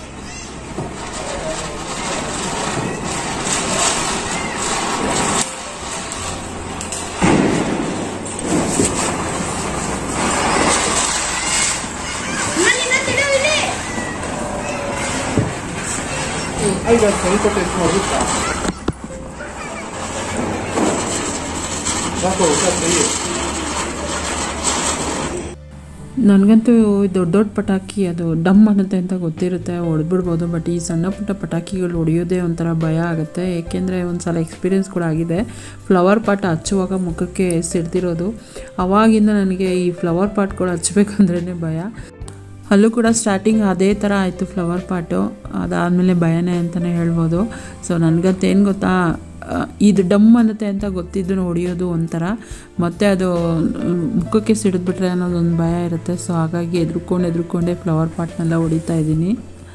ಈಗ ಸ್ವಲ್ಪ ಟೆಸ್ಟ್ ಮಾಡುತ್ತಾ ಸಾಕು ಊಟ ಕೈ ನನಗಂತೂ ದೊಡ್ಡ ದೊಡ್ಡ ಪಟಾಕಿ ಅದು ಡಮ್ ಅನ್ನುತ್ತೆ ಅಂತ ಗೊತ್ತಿರುತ್ತೆ ಹೊಡೆದ್ಬಿಡ್ಬೋದು ಬಟ್ ಈ ಸಣ್ಣ ಪುಟ್ಟ ಪಟಾಕಿಗಳು ಹೊಡೆಯೋದೇ ಒಂಥರ ಭಯ ಆಗುತ್ತೆ ಏಕೆಂದರೆ ಒಂದು ಸಲ ಎಕ್ಸ್ಪೀರಿಯೆನ್ಸ್ ಕೂಡ ಆಗಿದೆ ಫ್ಲವರ್ ಪಾಟ್ ಹಚ್ಚುವಾಗ ಮುಖಕ್ಕೆ ಸಿಡ್ದಿರೋದು ಅವಾಗಿಂದ ನನಗೆ ಈ ಫ್ಲವರ್ ಪಾಟ್ಗಳು ಹಚ್ಬೇಕಂದ್ರೇ ಭಯ ಅಲ್ಲೂ ಕೂಡ ಸ್ಟಾರ್ಟಿಂಗ್ ಅದೇ ಥರ ಆಯಿತು ಫ್ಲವರ್ ಪಾಟು ಅದಾದಮೇಲೆ ಭಯನೇ ಅಂತಲೇ ಹೇಳ್ಬೋದು ಸೊ ನನಗಂತೇನು ಗೊತ್ತಾ ಆ, ಇದು ಡಮ್ ಅನ್ನತ್ತೆ ಅಂತ ಗೊತ್ತಿದ್ದು ಹೊಡಿಯೋದು ಒಂಥರ ಮತ್ತು ಅದು ಮ್, ಮುಖಕ್ಕೆ ಸಿಡಿದ್ಬಿಟ್ರೆ ಅನ್ನೋದೊಂದು ಭಯ ಇರುತ್ತೆ ಸೊ ಹಾಗಾಗಿ ಎದ್ರುಕೊಂಡು ಎದ್ರುಕೊಂಡೇ ಫ್ಲವರ್ ಪಾಟ್ನೆಲ್ಲ ಹೊಡಿತಾ ಇದ್ದೀನಿ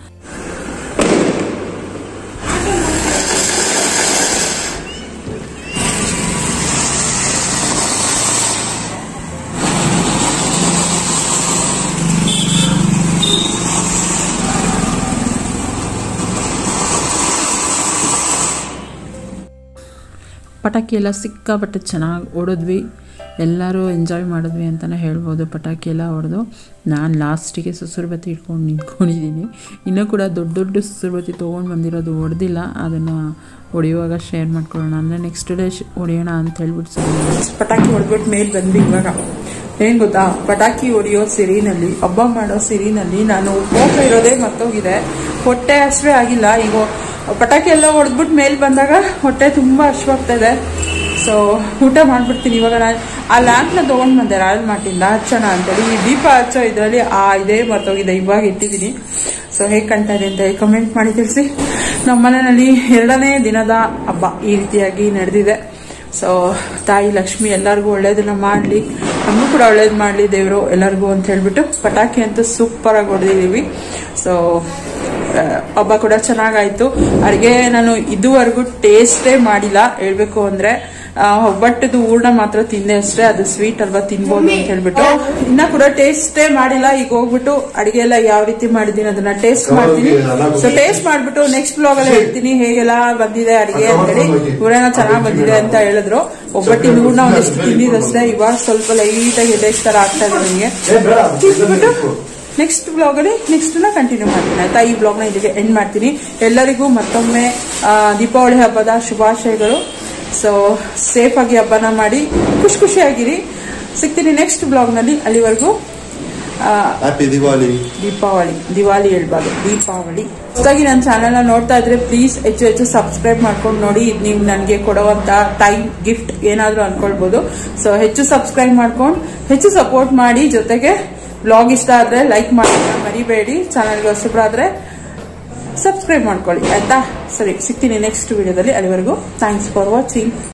ಪಟಾಕಿ ಎಲ್ಲ ಸಿಕ್ಕಾಪಟ್ಟೆ ಚೆನ್ನಾಗಿ ಹೊಡೆದ್ವಿ ಎಲ್ಲರೂ ಎಂಜಾಯ್ ಮಾಡಿದ್ವಿ ಅಂತಲೇ ಹೇಳ್ಬೋದು ಪಟಾಕಿ ಎಲ್ಲ ಹೊಡೆದು ನಾನು ಲಾಸ್ಟಿಗೆ ಸುಸುರು ಬತ್ತಿ ಇಟ್ಕೊಂಡು ನಿಂತ್ಕೊಂಡಿದ್ದೀನಿ ಇನ್ನೂ ಕೂಡ ದೊಡ್ಡ ದೊಡ್ಡ ಸುಸುರು ಬತ್ತಿ ತೊಗೊಂಡು ಬಂದಿರೋದು ಹೊಡೆದಿಲ್ಲ ಅದನ್ನು ಹೊಡೆಯುವಾಗ ಶೇರ್ ಮಾಡ್ಕೊಳ್ಳೋಣ ಅಂದರೆ ನೆಕ್ಸ್ಟ್ ಡೇ ಹೊಡೆಯೋಣ ಅಂತ ಹೇಳ್ಬಿಟ್ಟು ಸರಿ ಪಟಾಕಿ ಹೊಡೆದ್ಬಿಟ್ಟು ಮೇಲೆ ಬಂದ್ವಿ ಇವಾಗ ಏನು ಗೊತ್ತಾ ಪಟಾಕಿ ಹೊಡೆಯೋ ಸಿರಿನಲ್ಲಿ ಹಬ್ಬ ಮಾಡೋ ಸಿರಿನಲ್ಲಿ ನಾನು ಉಪವಾಸ ಇರೋದೇ ಮತ್ತೋಗಿದೆ ಹೊಟ್ಟೆ ಹಸಿವೆ ಆಗಿಲ್ಲ ಈಗ ಪಟಾಕಿ ಎಲ್ಲ ಹೊಡೆದ್ಬಿಟ್ಟು ಮೇಲೆ ಬಂದಾಗ ಹೊಟ್ಟೆ ತುಂಬ ಹಶ್ವಾಗ್ತಾ ಇದೆ ಸೊ ಊಟ ಮಾಡ್ಬಿಡ್ತೀನಿ ಇವಾಗ ನಾನು ಆ ಲ್ಯಾಂಪ್ನ ತೊಗೊಂಡು ಬಂದೆ ರಾಯಲ್ ಮಾರ್ಟಿಂದ ಹಚ್ಚೋಣ ಅಂತೇಳಿ ಈ ದೀಪ ಹಚ್ಚೋ ಇದರಲ್ಲಿ ಆ ಇದೇ ಮರ್ತೋಗಿದೆ ಇವಾಗ ಇಟ್ಟಿದ್ದೀನಿ ಸೊ ಹೇಗೆ ಕಾಣ್ತಾ ಇದೆ ಅಂತ ಹೇಳಿ ಕಮೆಂಟ್ ಮಾಡಿ ತಿಳಿಸಿ ನಮ್ಮ ಮನೆಯಲ್ಲಿ ಎರಡನೇ ದಿನದ ಹಬ್ಬ ಈ ರೀತಿಯಾಗಿ ನಡೆದಿದೆ ಸೊ ತಾಯಿ ಲಕ್ಷ್ಮಿ ಎಲ್ಲರಿಗೂ ಒಳ್ಳೇದನ್ನ ಮಾಡಲಿ ನಮಗೂ ಕೂಡ ಒಳ್ಳೇದು ಮಾಡಲಿ ದೇವರು ಎಲ್ಲರಿಗೂ ಅಂತ ಹೇಳ್ಬಿಟ್ಟು ಪಟಾಕಿ ಅಂತೂ ಸೂಪರಾಗಿ ಹೊಡೆದಿದ್ದೀವಿ ಸೊ ಹಬ್ಬ ಕೂಡ ಚೆನ್ನಾಗಾಯ್ತು ಅಡುಗೆ ನಾನು ಇದುವರೆಗೂ ಟೇಸ್ಟೇ ಮಾಡಿಲ್ಲ ಹೇಳ್ಬೇಕು ಅಂದ್ರೆ ಆ, ಒಬ್ಬಟ್ಟದು ಹೂರ್ಣ ಮಾತ್ರ ತಿಂದೆ ಅಷ್ಟೇ ಅದು ಸ್ವೀಟ್ ಅಲ್ವಾ ತಿನ್ಬೋದು ಅಂತ ಹೇಳ್ಬಿಟ್ಟು ಇನ್ನ ಕೂಡ ಟೇಸ್ಟೇ ಮಾಡಿಲ್ಲ ಈಗ ಹೋಗ್ಬಿಟ್ಟು ಅಡಿಗೆ ಎಲ್ಲ ಯಾವ ರೀತಿ ಮಾಡಿದೀನಿ ಅದನ್ನ ಟೇಸ್ಟ್ ಮಾಡ್ತೀನಿ ಸೊ ಟೇಸ್ಟ್ ಮಾಡ್ಬಿಟ್ಟು ನೆಕ್ಸ್ಟ್ ಬ್ಲಾಗ್ ಅಲ್ಲಿ ಹೇಳ್ತೀನಿ ಹೇಗೆಲ್ಲ ಬಂದಿದೆ ಅಡಿಗೆ ಅಂತೇಳಿ ಹೂರ್ಣ ಚೆನ್ನಾಗ್ ಬಂದಿದೆ ಅಂತ ಹೇಳಿದ್ರು ಒಬ್ಬಟ್ಟಿನ ಹೂರ್ಣ ಒಂದಿಷ್ಟು ತಿಂದಿದ್ದಷ್ಟೇ ಇವಾಗ ಸ್ವಲ್ಪ ಲೈಟ್ ಆಗಿ ಎದೆ ತರ ಆಗ್ತಾ ಇದೆ ನನಗೆ ತಿಂದ್ಬಿಟ್ಟು ನೆಕ್ಸ್ಟ್ ಬ್ಲಾಗ್ ಅಲ್ಲಿ ನೆಕ್ಸ್ಟ್ ನ ಕಂಟಿನ್ಯೂ ಮಾಡ್ತೀನಿ ಆಯ್ತಾ ಈ ಬ್ಲಾಗ್ ನ ಇಲ್ಲಿಗೆ ಎಂಡ್ ಮಾಡ್ತೀನಿ ಎಲ್ಲರಿಗೂ ಮತ್ತೊಮ್ಮೆ ಆ, ದೀಪಾವಳಿ ಹಬ್ಬದ ಶುಭಾಶಯಗಳು ಸೊ ಸೇಫ್ ಆಗಿ ಹಬ್ಬನ ಮಾಡಿ ಖುಷಿ ಖುಷಿಯಾಗಿರಿ ಸಿಗ್ತೀನಿ ನೆಕ್ಸ್ಟ್ ಬ್ಲಾಗ್ ನಲ್ಲಿ ಅಲ್ಲಿವರೆಗೂ ಆ, ಹ್ಯಾಪಿ ದಿವಾಲಿ ದೀಪಾವಳಿ ದಿವಾಲಿ ಹೇಳ್ಬಾರ್ದು ದೀಪಾವಳಿ ಹೊಸದಾಗಿ ನನ್ನ ಚಾನೆಲ್ನ ನೋಡ್ತಾ ಇದ್ರೆ ಪ್ಲೀಸ್ ಹೆಚ್ಚು ಹೆಚ್ಚು ಸಬ್ಸ್ಕ್ರೈಬ್ ಮಾಡ್ಕೊಂಡು ನೋಡಿ ಇದು ನೀವು ನನಗೆ ಕೊಡುವಂತ ಟೈಮ್ ಗಿಫ್ಟ್ ಏನಾದರೂ ಅನ್ಕೊಳ್ಬೋದು ಸೊ ಹೆಚ್ಚು ಸಬ್ಸ್ಕ್ರೈಬ್ ಮಾಡ್ಕೊಂಡು ಹೆಚ್ಚು ಸಪೋರ್ಟ್ ಮಾಡಿ ಜೊತೆಗೆ ಬ್ಲಾಗ್ ಇಷ್ಟ ಆದ್ರೆ ಲೈಕ್ ಮಾಡಿ ಮರಿಬೇಡಿ ಚಾನಲ್ಗೆ ಹೊಸಬ್ರಾದ್ರೆ ಸಬ್ಸ್ಕ್ರೈಬ್ ಮಾಡ್ಕೊಳ್ಳಿ ಆಯ್ತಾ ಸರಿ ಸಿಗ್ತೀನಿ ನೆಕ್ಸ್ಟ್ ವಿಡಿಯೋದಲ್ಲಿ ಅಲ್ಲಿವರೆಗೂ ಥ್ಯಾಂಕ್ಸ್ ಫಾರ್ ವಾಚಿಂಗ್